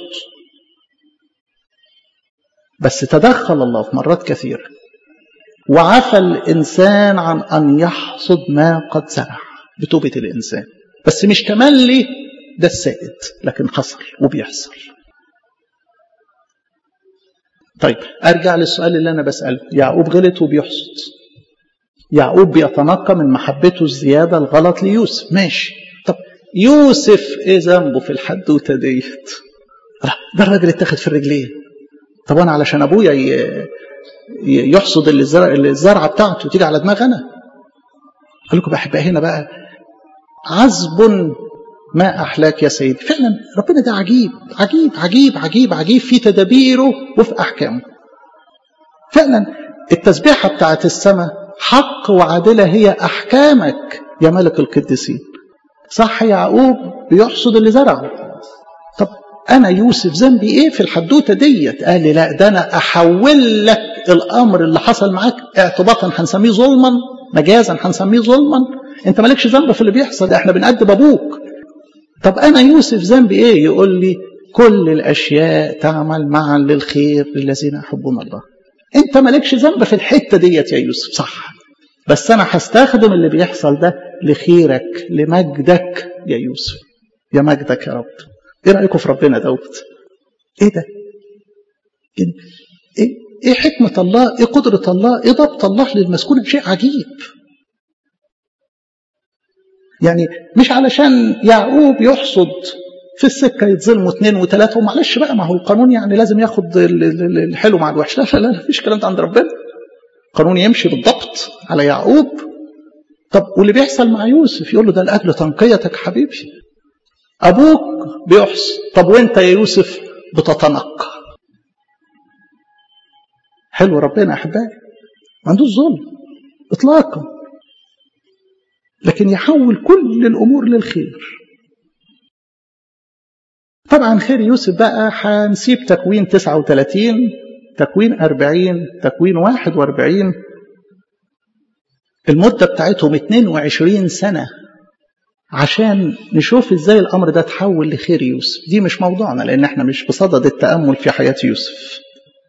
بس تدخل الله في مرات كثيرة وعفى الإنسان عن أن يحصد ما قد زرع بتوبة الإنسان بس مش تملي ده السائد لكن حصل وبيحصل طيب ارجع للسؤال اللي انا بساله يعقوب غلط وبيحصد يعقوب بيتنقى من محبته الزياده الغلط ليوسف ماشي طب يوسف ايه ذنبه في الحدوته ديت ده الراجل اتاخد في الرجلين طب انا علشان ابويا يحصد الزرعه بتاعته تيجي على دماغ انا قال لكم بحب هنا بقى عذب ما أحلاك يا سيدي فعلا ربنا ده عجيب عجيب عجيب عجيب عجيب في تدابيره وفي أحكامه فعلا التسبيحة بتاعت السماء حق وعادلة هي أحكامك يا ملك القديسين صح يعقوب بيحصد اللي زرعه انا يوسف ذنبي ايه في الحدوته ديت قال لي لا ده انا احول لك الامر اللي حصل معاك اعتباطا هنسميه ظلما مجازا هنسميه ظلما انت مالكش ذنب في اللي بيحصل ده احنا بنأدب ابوك طب انا يوسف ذنبي ايه يقول لي كل الاشياء تعمل معا للخير للذين يحبون الله انت مالكش ذنب في الحته ديت يا يوسف صح بس انا هستخدم اللي بيحصل ده لخيرك لمجدك يا يوسف يا مجدك يا رب ايه رايكم في ربنا دوت ايه ده ايه ايه حكمه الله ايه قدره الله ايه ضبط الله للمسكونه شيء عجيب يعني مش علشان يعقوب يحصد في السكه يتظلموا اثنين وثلاثه ومعلش بقى ما هو القانون يعني لازم ياخد الحلو مع الوحش لا لا لا مفيش الكلام ده عند ربنا القانون يمشي بالضبط على يعقوب طب واللي بيحصل مع يوسف يقول له ده لاجل تنقيتك حبيبي ابوك بيحسن طب وانت يا يوسف بتتنقى حلو ربنا احبائي ما عندوش ظلم اطلاقا لكن يحول كل الامور للخير طبعا خير يوسف بقى هنسيب تكوين 39 تكوين 40 تكوين 41 المدة بتاعتهم 22 سنة عشان نشوف ازاي الامر ده تحول لخير يوسف دي مش موضوعنا لان احنا مش بصدد التامل في حياه يوسف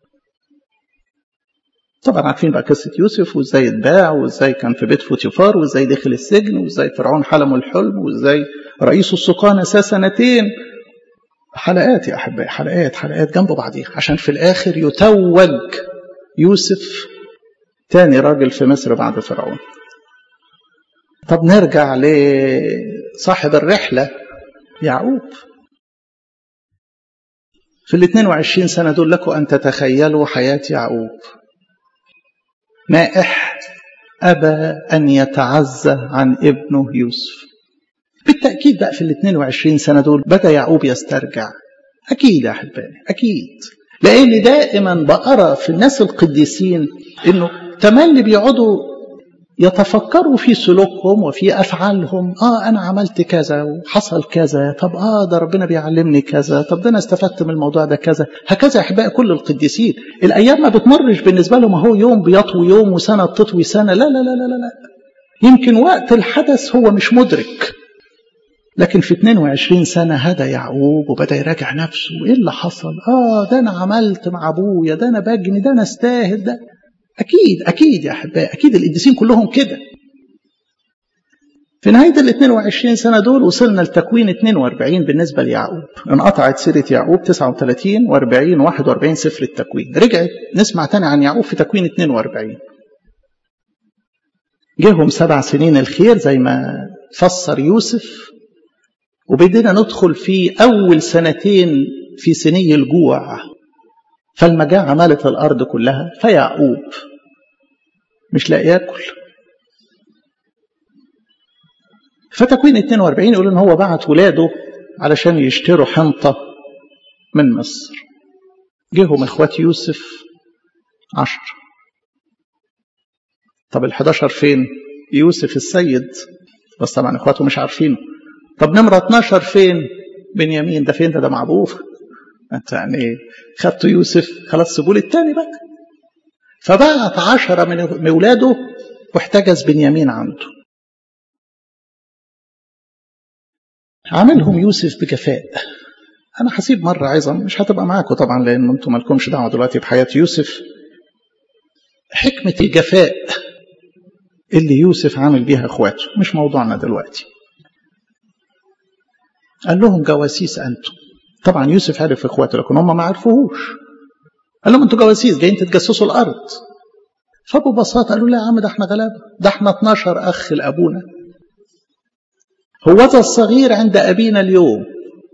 طبعا عارفين بقى قصه يوسف وازاي اتباع وازاي كان في بيت فوتيفار وازاي دخل السجن وازاي فرعون حلمه الحلم وازاي رئيس السقان نساه سنتين حلقات يا احبائي حلقات حلقات جنب بعضيها عشان في الاخر يتوج يوسف تاني راجل في مصر بعد فرعون طب نرجع لصاحب الرحلة يعقوب في ال 22 سنة دول لكم أن تتخيلوا حياة يعقوب مائح أبى أن يتعزى عن ابنه يوسف بالتأكيد بقى في ال 22 سنة دول بدأ يعقوب يسترجع أكيد يا أحبائي أكيد لأن دائما بقرا في الناس القديسين إنه تملي بيقعدوا يتفكروا في سلوكهم وفي افعالهم اه انا عملت كذا وحصل كذا طب اه ده ربنا بيعلمني كذا طب ده انا استفدت من الموضوع ده كذا هكذا يا احبائي كل القديسين الايام ما بتمرش بالنسبه لهم هو يوم بيطوي يوم وسنه تطوي سنه لا لا لا لا لا, لا. يمكن وقت الحدث هو مش مدرك لكن في 22 سنة هدى يعقوب وبدأ يراجع نفسه إيه اللي حصل؟ آه ده أنا عملت مع أبويا ده أنا بجني ده أنا استاهل ده أكيد أكيد يا أحبائي أكيد القديسين كلهم كده في نهاية ال 22 سنة دول وصلنا لتكوين 42 بالنسبة ليعقوب انقطعت سيرة يعقوب 39 و40 41 سفر التكوين رجعت نسمع تاني عن يعقوب في تكوين 42 جيهم سبع سنين الخير زي ما فسر يوسف وبدينا ندخل في أول سنتين في سني الجوع فالمجاعة مالت الأرض كلها فيعقوب مش لاقي ياكل فتكوين 42 يقول ان هو بعت ولاده علشان يشتروا حنطة من مصر جيهم اخوات يوسف عشر طب ال 11 فين يوسف السيد بس طبعا اخواته مش عارفينه طب نمرة 12 فين بنيامين ده فين ده ده مع ابوه انت يعني خدتوا يوسف خلاص سيبوا لي التاني بقى فبعت عشرة من اولاده واحتجز بنيامين عنده عاملهم يوسف بجفاء انا هسيب مره عظم مش هتبقى معاكم طبعا لان انتم مالكمش دعوه دلوقتي بحياه يوسف حكمه الجفاء اللي يوسف عامل بيها اخواته مش موضوعنا دلوقتي قال لهم جواسيس انتم طبعا يوسف عرف اخواته لكن هم ما عرفوهوش قال لهم انتوا جواسيس جايين تتجسسوا الارض فببساطه قالوا لا يا عم ده احنا غلابه ده احنا 12 اخ لابونا هوذا الصغير عند ابينا اليوم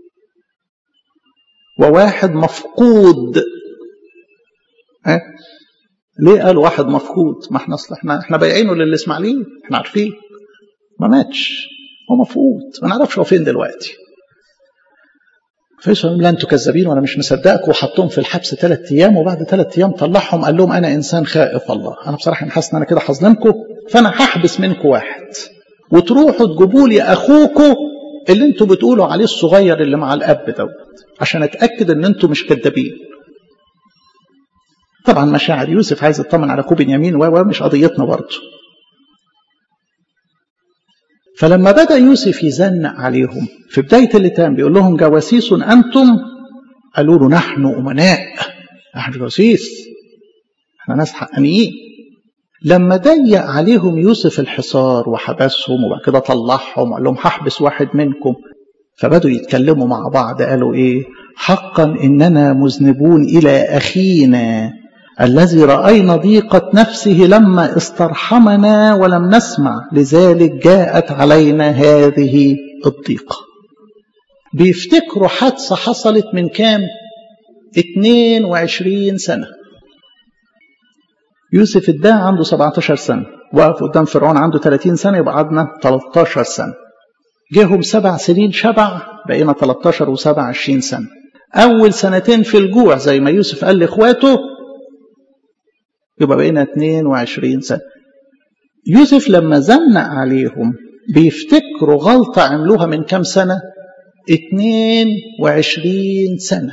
وواحد مفقود ها ليه قال واحد مفقود ما احنا اصل احنا احنا بايعينه للاسماعيليين احنا عارفين ما ماتش هو مفقود ما نعرفش هو فين دلوقتي فيسأل لا انتوا كذابين وانا مش مصدقك وحطهم في الحبس ثلاث ايام وبعد ثلاث ايام طلعهم قال لهم انا انسان خائف الله انا بصراحه حاسس ان انا كده هظلمكم فانا هحبس منكم واحد وتروحوا تجيبوا لي اخوكم اللي انتوا بتقولوا عليه الصغير اللي مع الاب دوت عشان اتاكد ان انتم مش كذابين طبعا مشاعر يوسف عايز يطمن على اخوه بنيامين و مش قضيتنا برضه فلما بدا يوسف يزنق عليهم في بدايه اللتام بيقول لهم جواسيس انتم قالوا له نحن امناء احنا جواسيس احنا ناس حقانيين لما ضيق عليهم يوسف الحصار وحبسهم وبعد كده طلعهم وقال لهم هحبس واحد منكم فبدوا يتكلموا مع بعض قالوا ايه حقا اننا مذنبون الى اخينا الذي راينا ضيقه نفسه لما استرحمنا ولم نسمع لذلك جاءت علينا هذه الضيقه بيفتكروا حادثه حصلت من كام 22 سنه يوسف ادعى عنده 17 سنة وقف قدام فرعون عنده 30 سنة يبقى قعدنا 13 سنة جيهم سبع سنين شبع بقينا 13 و7 20 سنة أول سنتين في الجوع زي ما يوسف قال لإخواته يبقى بقينا 22 سنة يوسف لما زنق عليهم بيفتكروا غلطة عملوها من كام سنة 22 سنة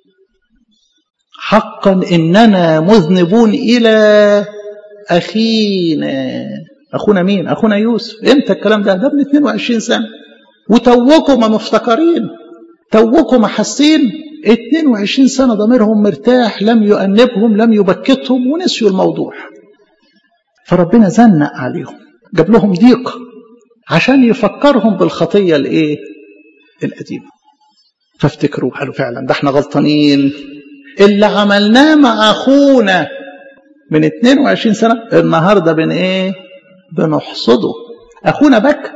حقا اننا مذنبون الى اخينا اخونا مين اخونا يوسف امتى الكلام ده ده من 22 سنه وتوكم مفتكرين توكم حاسين 22 سنه ضميرهم مرتاح لم يؤنبهم لم يبكتهم ونسيوا الموضوع فربنا زنق عليهم جاب لهم ضيق عشان يفكرهم بالخطيه الايه القديمه فافتكروا قالوا فعلا ده احنا غلطانين اللي عملناه مع اخونا من 22 سنه النهارده بن ايه بنحصده اخونا بكى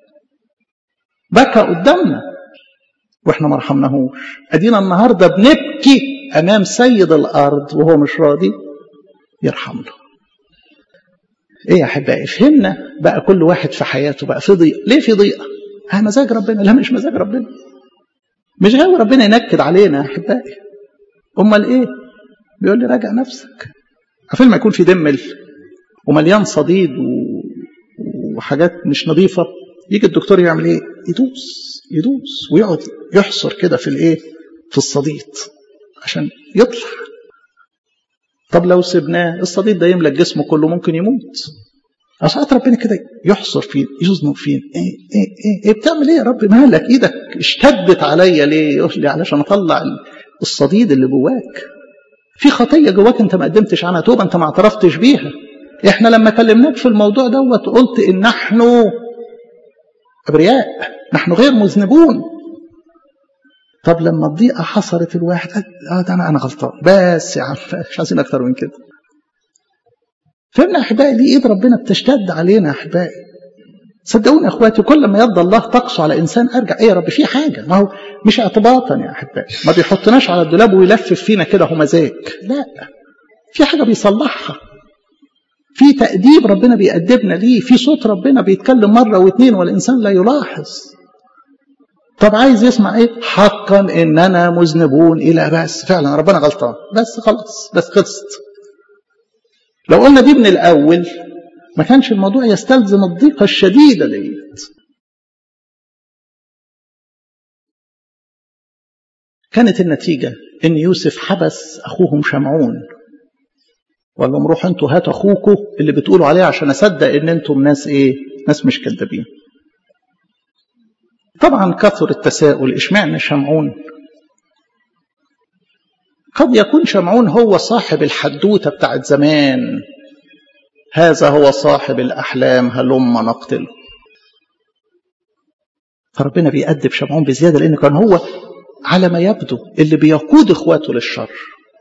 بكى قدامنا واحنا ما رحمناهوش ادينا النهارده بنبكي امام سيد الارض وهو مش راضي يرحمنا ايه يا احبائي فهمنا بقى كل واحد في حياته بقى في ضيق ليه في ضيقه ها مزاج ربنا لا مش مزاج ربنا مش غاوي ربنا ينكد علينا يا احبائي امال ايه بيقول لي راجع نفسك عارفين ما يكون في دمل ومليان صديد و... وحاجات مش نظيفه يجي الدكتور يعمل ايه يدوس يدوس ويقعد يحصر كده في الايه في الصديد عشان يطلع طب لو سبناه الصديد ده يملى الجسم كله ممكن يموت ساعات ربنا كده يحصر فين يزنق فين ايه ايه ايه, إيه بتعمل ايه يا رب مالك ايدك اشتدت عليا ليه يقول لي علشان اطلع الصديد اللي جواك في خطيه جواك انت ما قدمتش عنها توبه انت ما اعترفتش بيها احنا لما كلمناك في الموضوع دوت قلت ان نحن ابرياء نحن غير مذنبون طب لما الضيقه حصلت الواحد اه ده انا انا غلطان بس يا عم مش عايزين اكتر من كده فهمنا يا احبائي ليه ايد ربنا بتشتد علينا يا احبائي صدقوني يا اخواتي كل ما يرضى الله تقسو على انسان ارجع ايه يا رب في حاجه ما هو مش اعتباطا يا احبائي ما بيحطناش على الدولاب ويلفف فينا كده هو مزاج لا في حاجه بيصلحها في تأديب ربنا بيأدبنا ليه في صوت ربنا بيتكلم مرة واثنين والإنسان لا يلاحظ طب عايز يسمع ايه حقا اننا مذنبون الى بس فعلا ربنا غلطان بس خلاص بس خلصت لو قلنا دي من الاول ما كانش الموضوع يستلزم الضيقه الشديده ديت كانت النتيجه ان يوسف حبس اخوهم شمعون وقال لهم روحوا انتوا هاتوا اخوكم اللي بتقولوا عليه عشان اصدق ان انتم ناس ايه ناس مش كذابين طبعا كثر التساؤل اشمعنى شمعون قد يكون شمعون هو صاحب الحدوته بتاعت زمان هذا هو صاحب الاحلام هلم نقتله فربنا بيأدب شمعون بزياده لان كان هو على ما يبدو اللي بيقود اخواته للشر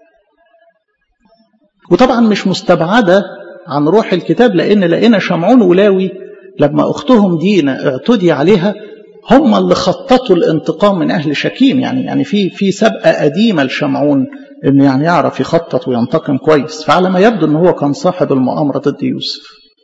وطبعا مش مستبعده عن روح الكتاب لان لقينا شمعون ولاوي لما اختهم دينا اعتدي عليها هم اللي خططوا الانتقام من اهل شكيم يعني يعني في في سابقه قديمه لشمعون انه يعني يعرف يخطط وينتقم كويس فعلى ما يبدو ان هو كان صاحب المؤامره ضد يوسف.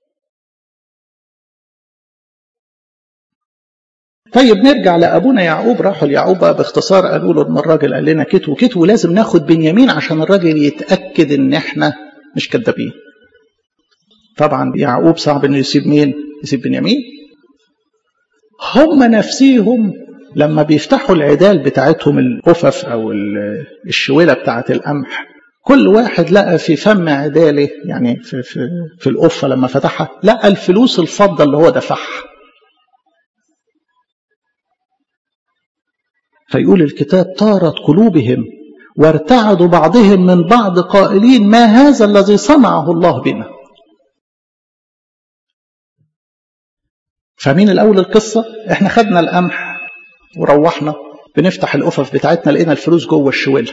طيب نرجع لابونا يعقوب راحوا ليعقوب باختصار قالوا له ان الراجل قال لنا كت وكت ولازم ناخد بنيامين عشان الراجل يتاكد ان احنا مش كذابين. طبعا يعقوب صعب انه يسيب مين؟ يسيب بنيامين. هم نفسيهم لما بيفتحوا العدال بتاعتهم الأفف أو الشويلة بتاعت القمح كل واحد لقى في فم عداله يعني في, في, في القفة لما فتحها لقى الفلوس الفضة اللي هو دفعها فيقول الكتاب طارت قلوبهم وارتعدوا بعضهم من بعض قائلين ما هذا الذي صنعه الله بنا فاهمين الأول القصة احنا خدنا القمح وروحنا بنفتح الأفف بتاعتنا لقينا الفلوس جوه الشويلة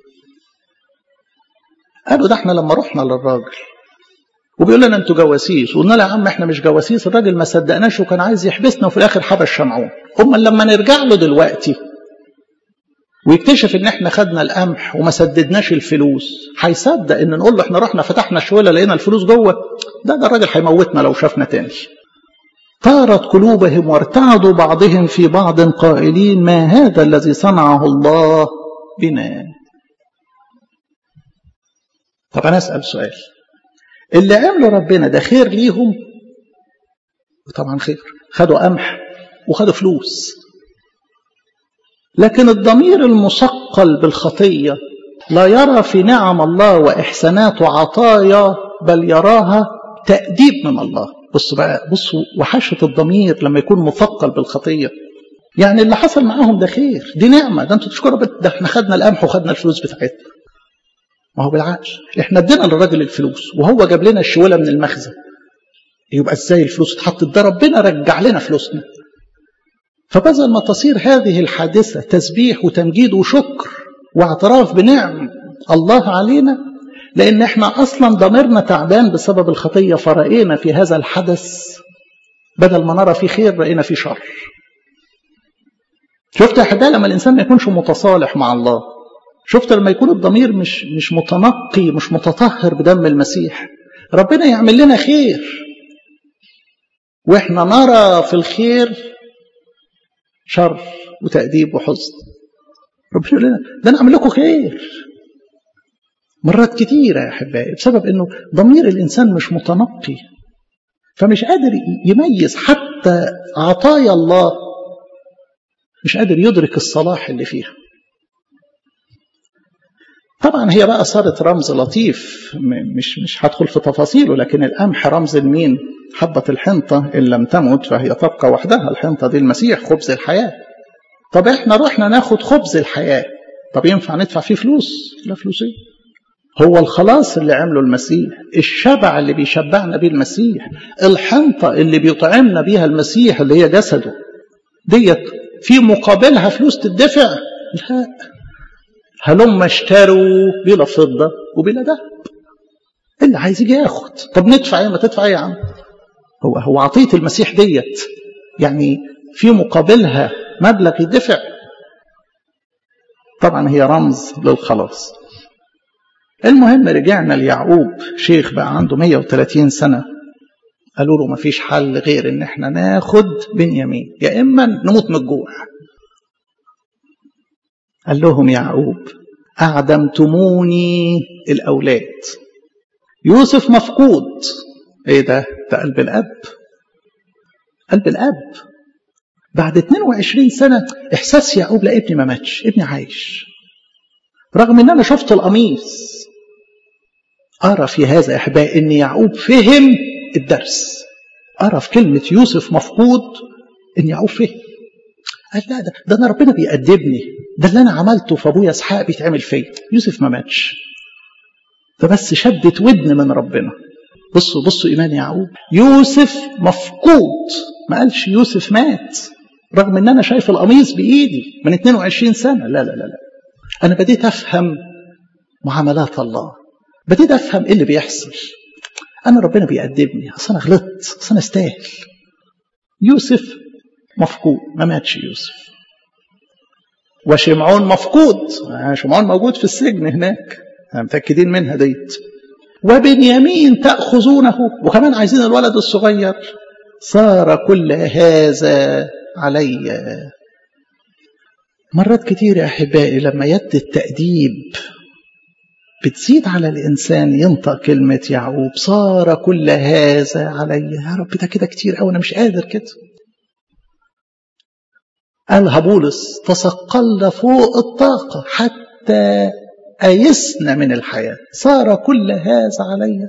قالوا ده احنا لما رحنا للراجل وبيقول لنا انتوا جواسيس وقلنا له يا عم احنا مش جواسيس الراجل ما صدقناش وكان عايز يحبسنا وفي الاخر حبس شمعون امال لما نرجع له دلوقتي ويكتشف ان احنا خدنا القمح وما سددناش الفلوس هيصدق ان نقول له احنا رحنا فتحنا شويله لقينا الفلوس جوه ده ده الراجل هيموتنا لو شافنا تاني طارت قلوبهم وارتعدوا بعضهم في بعض قائلين ما هذا الذي صنعه الله بنا طب انا اسال سؤال اللي عمله ربنا ده خير ليهم طبعا خير خدوا قمح وخدوا فلوس لكن الضمير المثقل بالخطيه لا يرى في نعم الله واحساناته عطايا بل يراها تاديب من الله بصوا بقى بصوا وحشه الضمير لما يكون مثقل بالخطيه يعني اللي حصل معاهم ده خير دي نعمه ده انتوا تشكروا ده احنا خدنا القمح وخدنا الفلوس بتاعتنا ما هو بالعقل احنا ادينا للراجل الفلوس وهو جاب لنا الشوله من المخزن يبقى ازاي الفلوس اتحطت ده ربنا رجع لنا فلوسنا فبدل ما تصير هذه الحادثه تسبيح وتمجيد وشكر واعتراف بنعم الله علينا لان احنا اصلا ضميرنا تعبان بسبب الخطيه فرأينا في هذا الحدث بدل ما نرى فيه خير رأينا فيه شر شفت يا احبائي لما الانسان ما يكونش متصالح مع الله شفت لما يكون الضمير مش مش متنقي مش متطهر بدم المسيح ربنا يعمل لنا خير واحنا نرى في الخير شر وتأديب وحزن ربنا يقول لنا ده انا اعمل لكم خير مرات كتيرة يا أحبائي بسبب أنه ضمير الإنسان مش متنقي فمش قادر يميز حتى عطايا الله مش قادر يدرك الصلاح اللي فيها طبعا هي بقى صارت رمز لطيف مش مش هدخل في تفاصيله لكن القمح رمز لمين؟ حبة الحنطة إن لم تمت فهي تبقى وحدها الحنطة دي المسيح خبز الحياة طب احنا رحنا ناخد خبز الحياة طب ينفع ندفع فيه فلوس؟ لا فلوس ايه؟ هو الخلاص اللي عمله المسيح الشبع اللي بيشبعنا بيه المسيح الحنطة اللي بيطعمنا بيها المسيح اللي هي جسده ديت في مقابلها فلوس تدفع لا هلم اشتروا بلا فضة وبلا ذهب اللي عايز يجي ياخد طب ندفع ايه ما تدفع ايه يا عم هو هو عطية المسيح ديت يعني في مقابلها مبلغ يدفع طبعا هي رمز للخلاص المهم رجعنا ليعقوب شيخ بقى عنده 130 سنة قالوا له مفيش حل غير ان احنا ناخد بنيامين يا اما نموت من الجوع قال لهم يعقوب أعدمتموني الأولاد يوسف مفقود ايه ده ده قلب الأب قلب الأب بعد 22 سنة إحساس يعقوب لا ابني ما ماتش ابني عايش رغم ان انا شفت القميص أرى في هذا إحباء أن يعقوب فهم الدرس أرى في كلمة يوسف مفقود أن يعقوب فهم قال لا ده, ده أنا ربنا بيأدبني ده اللي أنا عملته في أبويا إسحاق بيتعمل فيا يوسف ما ماتش فبس شدت ودن من ربنا بصوا بصوا إيمان يعقوب يوسف مفقود ما قالش يوسف مات رغم ان انا شايف القميص بايدي من 22 سنه لا لا لا لا انا بديت افهم معاملات الله بديت افهم ايه اللي بيحصل انا ربنا بيأدبني اصل انا غلطت اصل انا استاهل يوسف مفقود ما ماتش يوسف وشمعون مفقود شمعون موجود في السجن هناك متأكدين منها ديت وبنيامين تأخذونه وكمان عايزين الولد الصغير صار كل هذا علي مرات كتير يا أحبائي لما يد التأديب بتزيد على الإنسان ينطق كلمة يعقوب صار كل هذا علي يا رب ده كده كتير أوي أنا مش قادر كده قالها بولس تثقلنا فوق الطاقة حتى أيسنا من الحياة صار كل هذا علي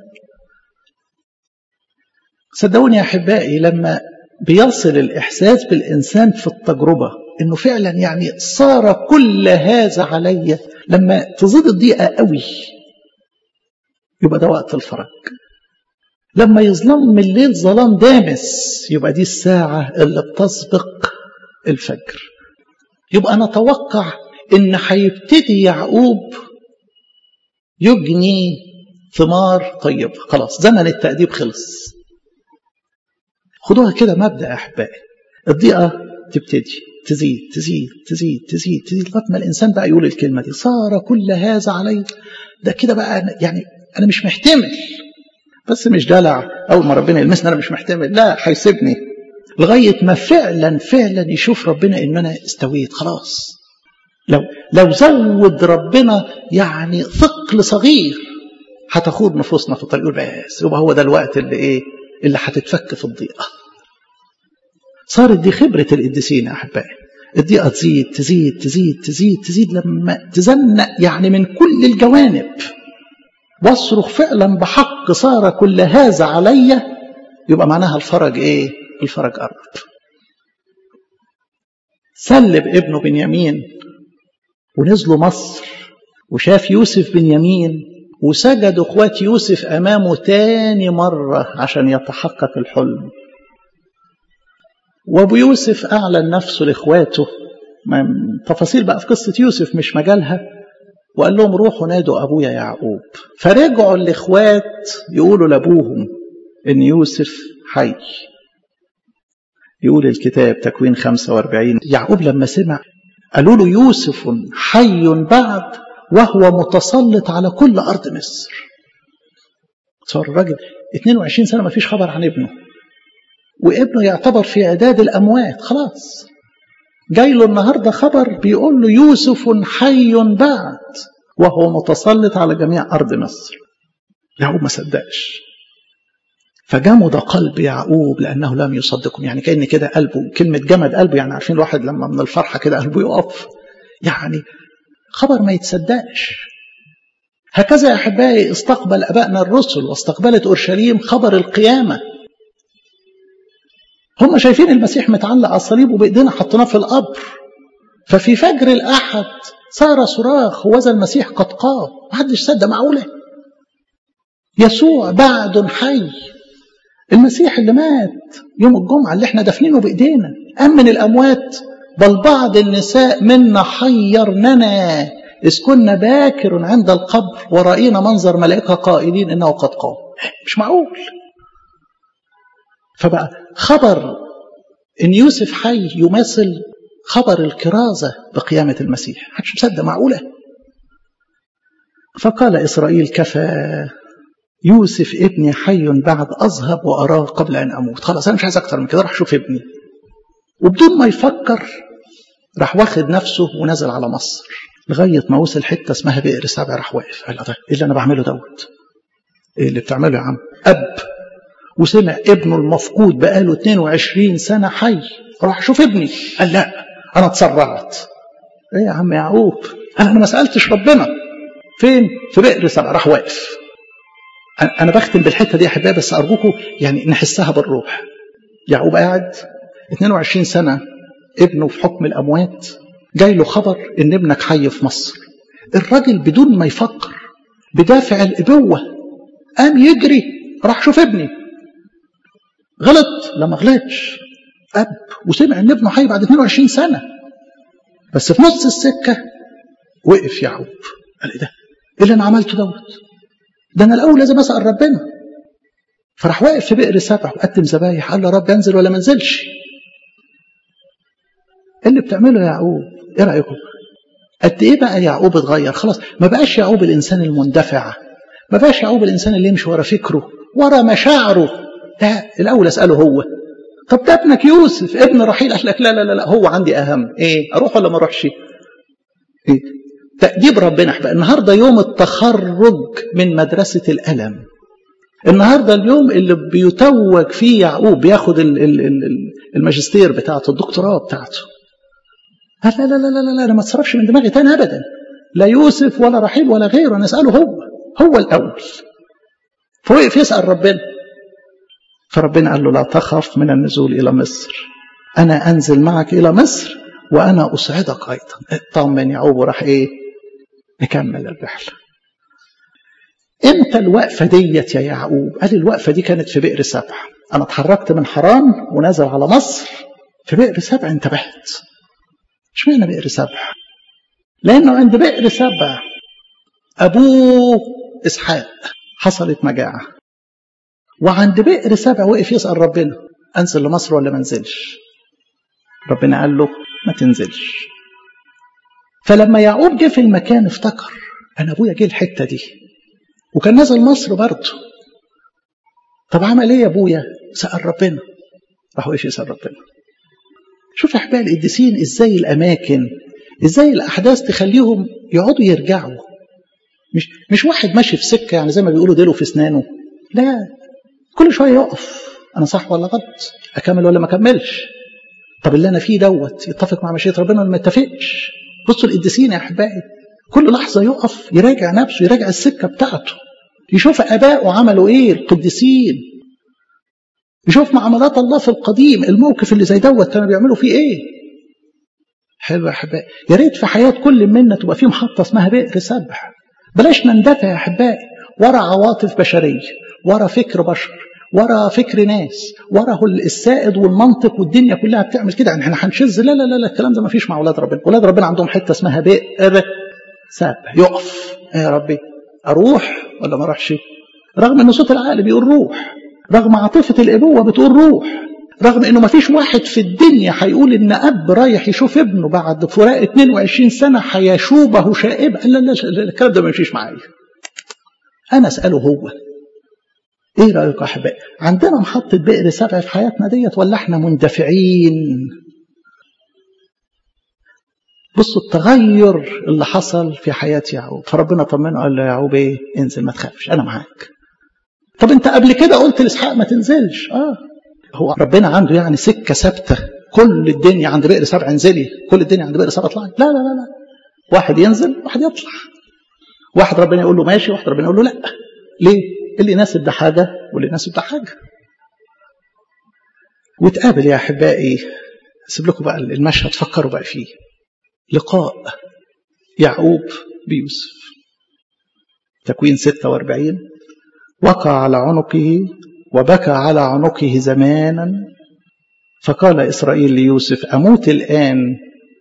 صدقوني يا أحبائي لما بيصل الإحساس بالإنسان في التجربة إنه فعلا يعني صار كل هذا علي لما تزيد الضيقة قوي يبقى ده وقت الفرج لما يظلم من الليل ظلام دامس يبقى دي الساعة اللي بتسبق الفجر يبقى نتوقع ان هيبتدي يعقوب يجني ثمار طيبة خلاص زمن التأديب خلص خدوها كده مبدأ يا أحبائي الضيقة تبتدي تزيد تزيد تزيد تزيد تزيد لغايه ما الانسان بقى يقول الكلمه دي صار كل هذا علي ده كده بقى يعني انا مش محتمل بس مش دلع اول ما ربنا يلمسني انا مش محتمل لا هيسيبني لغايه ما فعلا فعلا يشوف ربنا ان انا استويت خلاص لو لو زود ربنا يعني ثقل صغير هتخوض نفوسنا في الطريق بس يبقى هو ده الوقت اللي ايه اللي هتتفك في الضيقه صارت دي خبرة القديسين يا أحبائي الضيقة تزيد تزيد تزيد تزيد تزيد لما تزنق يعني من كل الجوانب واصرخ فعلا بحق صار كل هذا علي يبقى معناها الفرج ايه الفرج قرب سلب ابنه بنيامين ونزلوا مصر وشاف يوسف بنيامين وسجدوا اخوات يوسف امامه تاني مرة عشان يتحقق الحلم وابو يوسف اعلن نفسه لاخواته تفاصيل بقى في قصه يوسف مش مجالها وقال لهم روحوا نادوا ابويا يعقوب فرجعوا الاخوات يقولوا لابوهم ان يوسف حي يقول الكتاب تكوين 45 يعقوب لما سمع قالوا له يوسف حي بعد وهو متسلط على كل ارض مصر صار الراجل 22 سنه ما فيش خبر عن ابنه وابنه يعتبر في عداد الأموات خلاص جاي له النهاردة خبر بيقول له يوسف حي بعد وهو متسلط على جميع أرض مصر يعقوب ما صدقش فجمد قلب يعقوب لأنه لم يصدقهم يعني كأن كده قلبه كلمة جمد قلبه يعني عارفين الواحد لما من الفرحة كده قلبه يقف يعني خبر ما يتصدقش هكذا يا أحبائي استقبل أبائنا الرسل واستقبلت أورشليم خبر القيامة هم شايفين المسيح متعلق على الصليب وبايدينا حطيناه في القبر ففي فجر الاحد صار صراخ وذا المسيح قد قام محدش صدق معقوله يسوع بعد حي المسيح اللي مات يوم الجمعه اللي احنا دافنينه بايدينا قام من الاموات بل بعض النساء منا حيرننا إذ كنا باكر عند القبر ورأينا منظر ملائكة قائلين إنه قد قام مش معقول فبقى خبر ان يوسف حي يمثل خبر الكرازه بقيامه المسيح محدش مصدق معقوله فقال اسرائيل كفى يوسف ابني حي بعد اذهب واراه قبل ان اموت خلاص انا مش عايز اكتر من كده راح اشوف ابني وبدون ما يفكر راح واخد نفسه ونزل على مصر لغايه ما وصل حته اسمها بئر سبع راح واقف قال ده ايه اللي انا بعمله دوت ايه اللي بتعمله يا عم اب وسمع ابنه المفقود بقاله 22 سنة حي راح اشوف ابني قال لا انا اتسرعت ايه يا عم يعقوب قال انا ما سالتش ربنا فين في بئر سبع راح واقف انا بختم بالحته دي يا احبائي بس ارجوكم يعني نحسها بالروح يعقوب قاعد 22 سنه ابنه في حكم الاموات جاي له خبر ان ابنك حي في مصر الراجل بدون ما يفكر بدافع الابوه قام يجري راح شوف ابني غلط لا ما غلطش اب وسمع ان ابنه حي بعد 22 سنه بس في نص السكه وقف يعقوب قال ايه ده؟ ايه اللي انا عملته دوت؟ ده انا الاول لازم اسال ربنا فراح واقف في بئر سبع وقدم ذبايح قال له يا رب انزل ولا ما انزلش ايه اللي بتعمله يا يعقوب؟ ايه رايكم؟ قد ايه بقى يعقوب اتغير خلاص ما بقاش يعقوب الانسان المندفع ما بقاش يعقوب الانسان اللي يمشي ورا فكره ورا مشاعره لا الاول اساله هو طب ده ابنك يوسف ابن رحيل قال لك لا لا لا, لا هو عندي اهم ايه اروح ولا ما اروحش ايه تأديب ربنا بقى النهارده يوم التخرج من مدرسة الألم النهارده اليوم اللي بيتوج فيه يعقوب بياخد الماجستير بتاعته الدكتوراه بتاعته لا لا لا لا لا, لا انا ما اتصرفش من دماغي تاني ابدا لا يوسف ولا رحيل ولا غيره انا اساله هو هو الاول فوقف يسال ربنا فربنا قال له لا تخف من النزول الى مصر انا انزل معك الى مصر وانا اسعدك ايضا اطمن يعقوب وراح ايه نكمل الرحله امتى الوقفه ديت يا يعقوب قال الوقفه دي كانت في بئر سبع انا اتحركت من حران ونازل على مصر في بئر سبع انتبهت اشمعنى بئر سبع لانه عند بئر سبع ابوه اسحاق حصلت مجاعه وعند بئر سبع وقف يسال ربنا انزل لمصر ولا ما انزلش ربنا قال له ما تنزلش فلما يعقوب جه في المكان افتكر انا ابويا جه الحته دي وكان نازل مصر برضه طب عمل ايه يا ابويا سال ربنا راح وقف يسال ربنا شوف احباء القديسين ازاي الاماكن ازاي الاحداث تخليهم يقعدوا يرجعوا مش مش واحد ماشي في سكه يعني زي ما بيقولوا ديله في اسنانه لا كل شويه يقف انا صح ولا غلط اكمل ولا ما اكملش طب اللي انا فيه دوت يتفق مع مشيئه ربنا ولا ما يتفقش بصوا القديسين يا احبائي كل لحظه يقف يراجع نفسه يراجع السكه بتاعته يشوف ابائه عملوا ايه القديسين يشوف معاملات الله في القديم الموقف اللي زي دوت كانوا بيعملوا فيه ايه حلو يا احبائي يا ريت في حياه كل منا تبقى في محطه اسمها بئر سبح بلاش نندفع يا احبائي ورا عواطف بشريه ورا فكر بشر ورا فكر ناس ورا السائد والمنطق والدنيا كلها بتعمل كده يعني احنا هنشذ لا لا لا, لا الكلام ده ما فيش مع اولاد ربنا اولاد ربنا عندهم حته اسمها بئر سبح يقف يا ربي اروح ولا ما اروحش رغم ان صوت العقل بيقول روح رغم عاطفه الابوه بتقول روح رغم انه ما فيش واحد في الدنيا هيقول ان اب رايح يشوف ابنه بعد فراق 22 سنه هيشوبه شائبا لا لا لا الكلام ده ما يمشيش معايا انا اساله هو ايه رايك يا احبائي عندنا محطه بئر سبع في حياتنا ديت ولا احنا مندفعين بصوا التغير اللي حصل في حياة يعقوب فربنا طمنه قال له يا يعقوب ايه انزل ما تخافش انا معاك طب انت قبل كده قلت لاسحاق ما تنزلش اه هو ربنا عنده يعني سكه ثابته كل الدنيا عند بئر سبع انزلي كل الدنيا عند بئر سبع اطلعي لا لا لا لا واحد ينزل واحد يطلع واحد ربنا يقول له ماشي واحد ربنا يقول له لا ليه اللي يناسب ده حاجه واللي يناسب ده حاجه وتقابل يا احبائي اسيب لكم بقى المشهد فكروا بقى فيه لقاء يعقوب بيوسف تكوين 46 وقع على عنقه وبكى على عنقه زمانا فقال إسرائيل ليوسف أموت الآن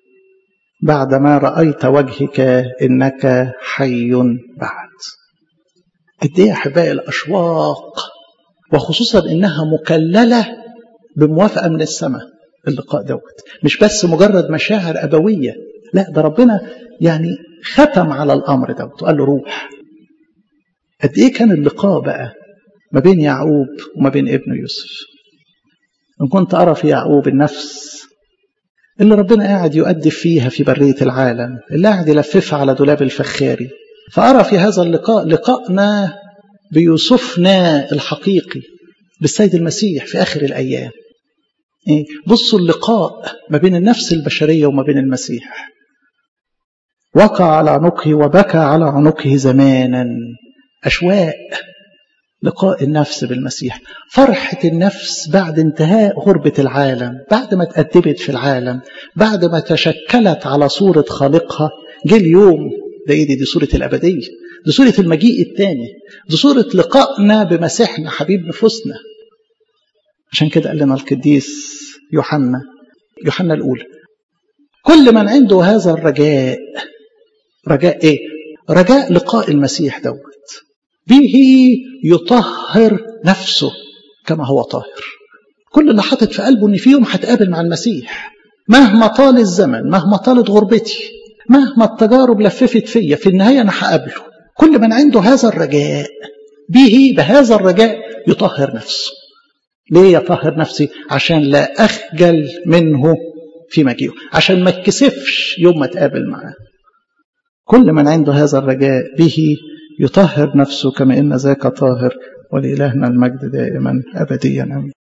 بعدما رأيت وجهك إنك حي بعد قد إيه أحبائي الأشواق وخصوصا إنها مكللة بموافقة من السماء اللقاء دوت مش بس مجرد مشاعر أبوية لا ده ربنا يعني ختم على الأمر دوت وقال له روح قد إيه كان اللقاء بقى ما بين يعقوب وما بين ابنه يوسف إن كنت أرى في يعقوب النفس اللي ربنا قاعد يؤدب فيها في برية العالم اللي قاعد يلففها على دولاب الفخاري فأرى في هذا اللقاء لقاءنا بيوسفنا الحقيقي بالسيد المسيح في آخر الأيام إيه؟ بصوا اللقاء ما بين النفس البشرية وما بين المسيح وقع على عنقه وبكى على عنقه زمانا أشواق لقاء النفس بالمسيح فرحة النفس بعد انتهاء غربة العالم بعد ما تأدبت في العالم بعد ما تشكلت على صورة خالقها جه اليوم ده ايه دي, دي صورة الأبدية دي صورة المجيء الثاني دي صورة لقائنا بمسيحنا حبيب نفوسنا عشان كده قال لنا القديس يوحنا يوحنا الأولى كل من عنده هذا الرجاء رجاء ايه رجاء لقاء المسيح دوت به يطهر نفسه كما هو طاهر كل اللي حاطط في قلبه ان في يوم هتقابل مع المسيح مهما طال الزمن مهما طالت غربتي مهما التجارب لففت فيا في النهاية أنا هقابله كل من عنده هذا الرجاء به بهذا الرجاء يطهر نفسه ليه يطهر نفسي عشان لا أخجل منه في مجيئه عشان ما اتكسفش يوم ما اتقابل معاه كل من عنده هذا الرجاء به يطهر نفسه كما إن ذاك طاهر ولإلهنا المجد دائما أبديا أمين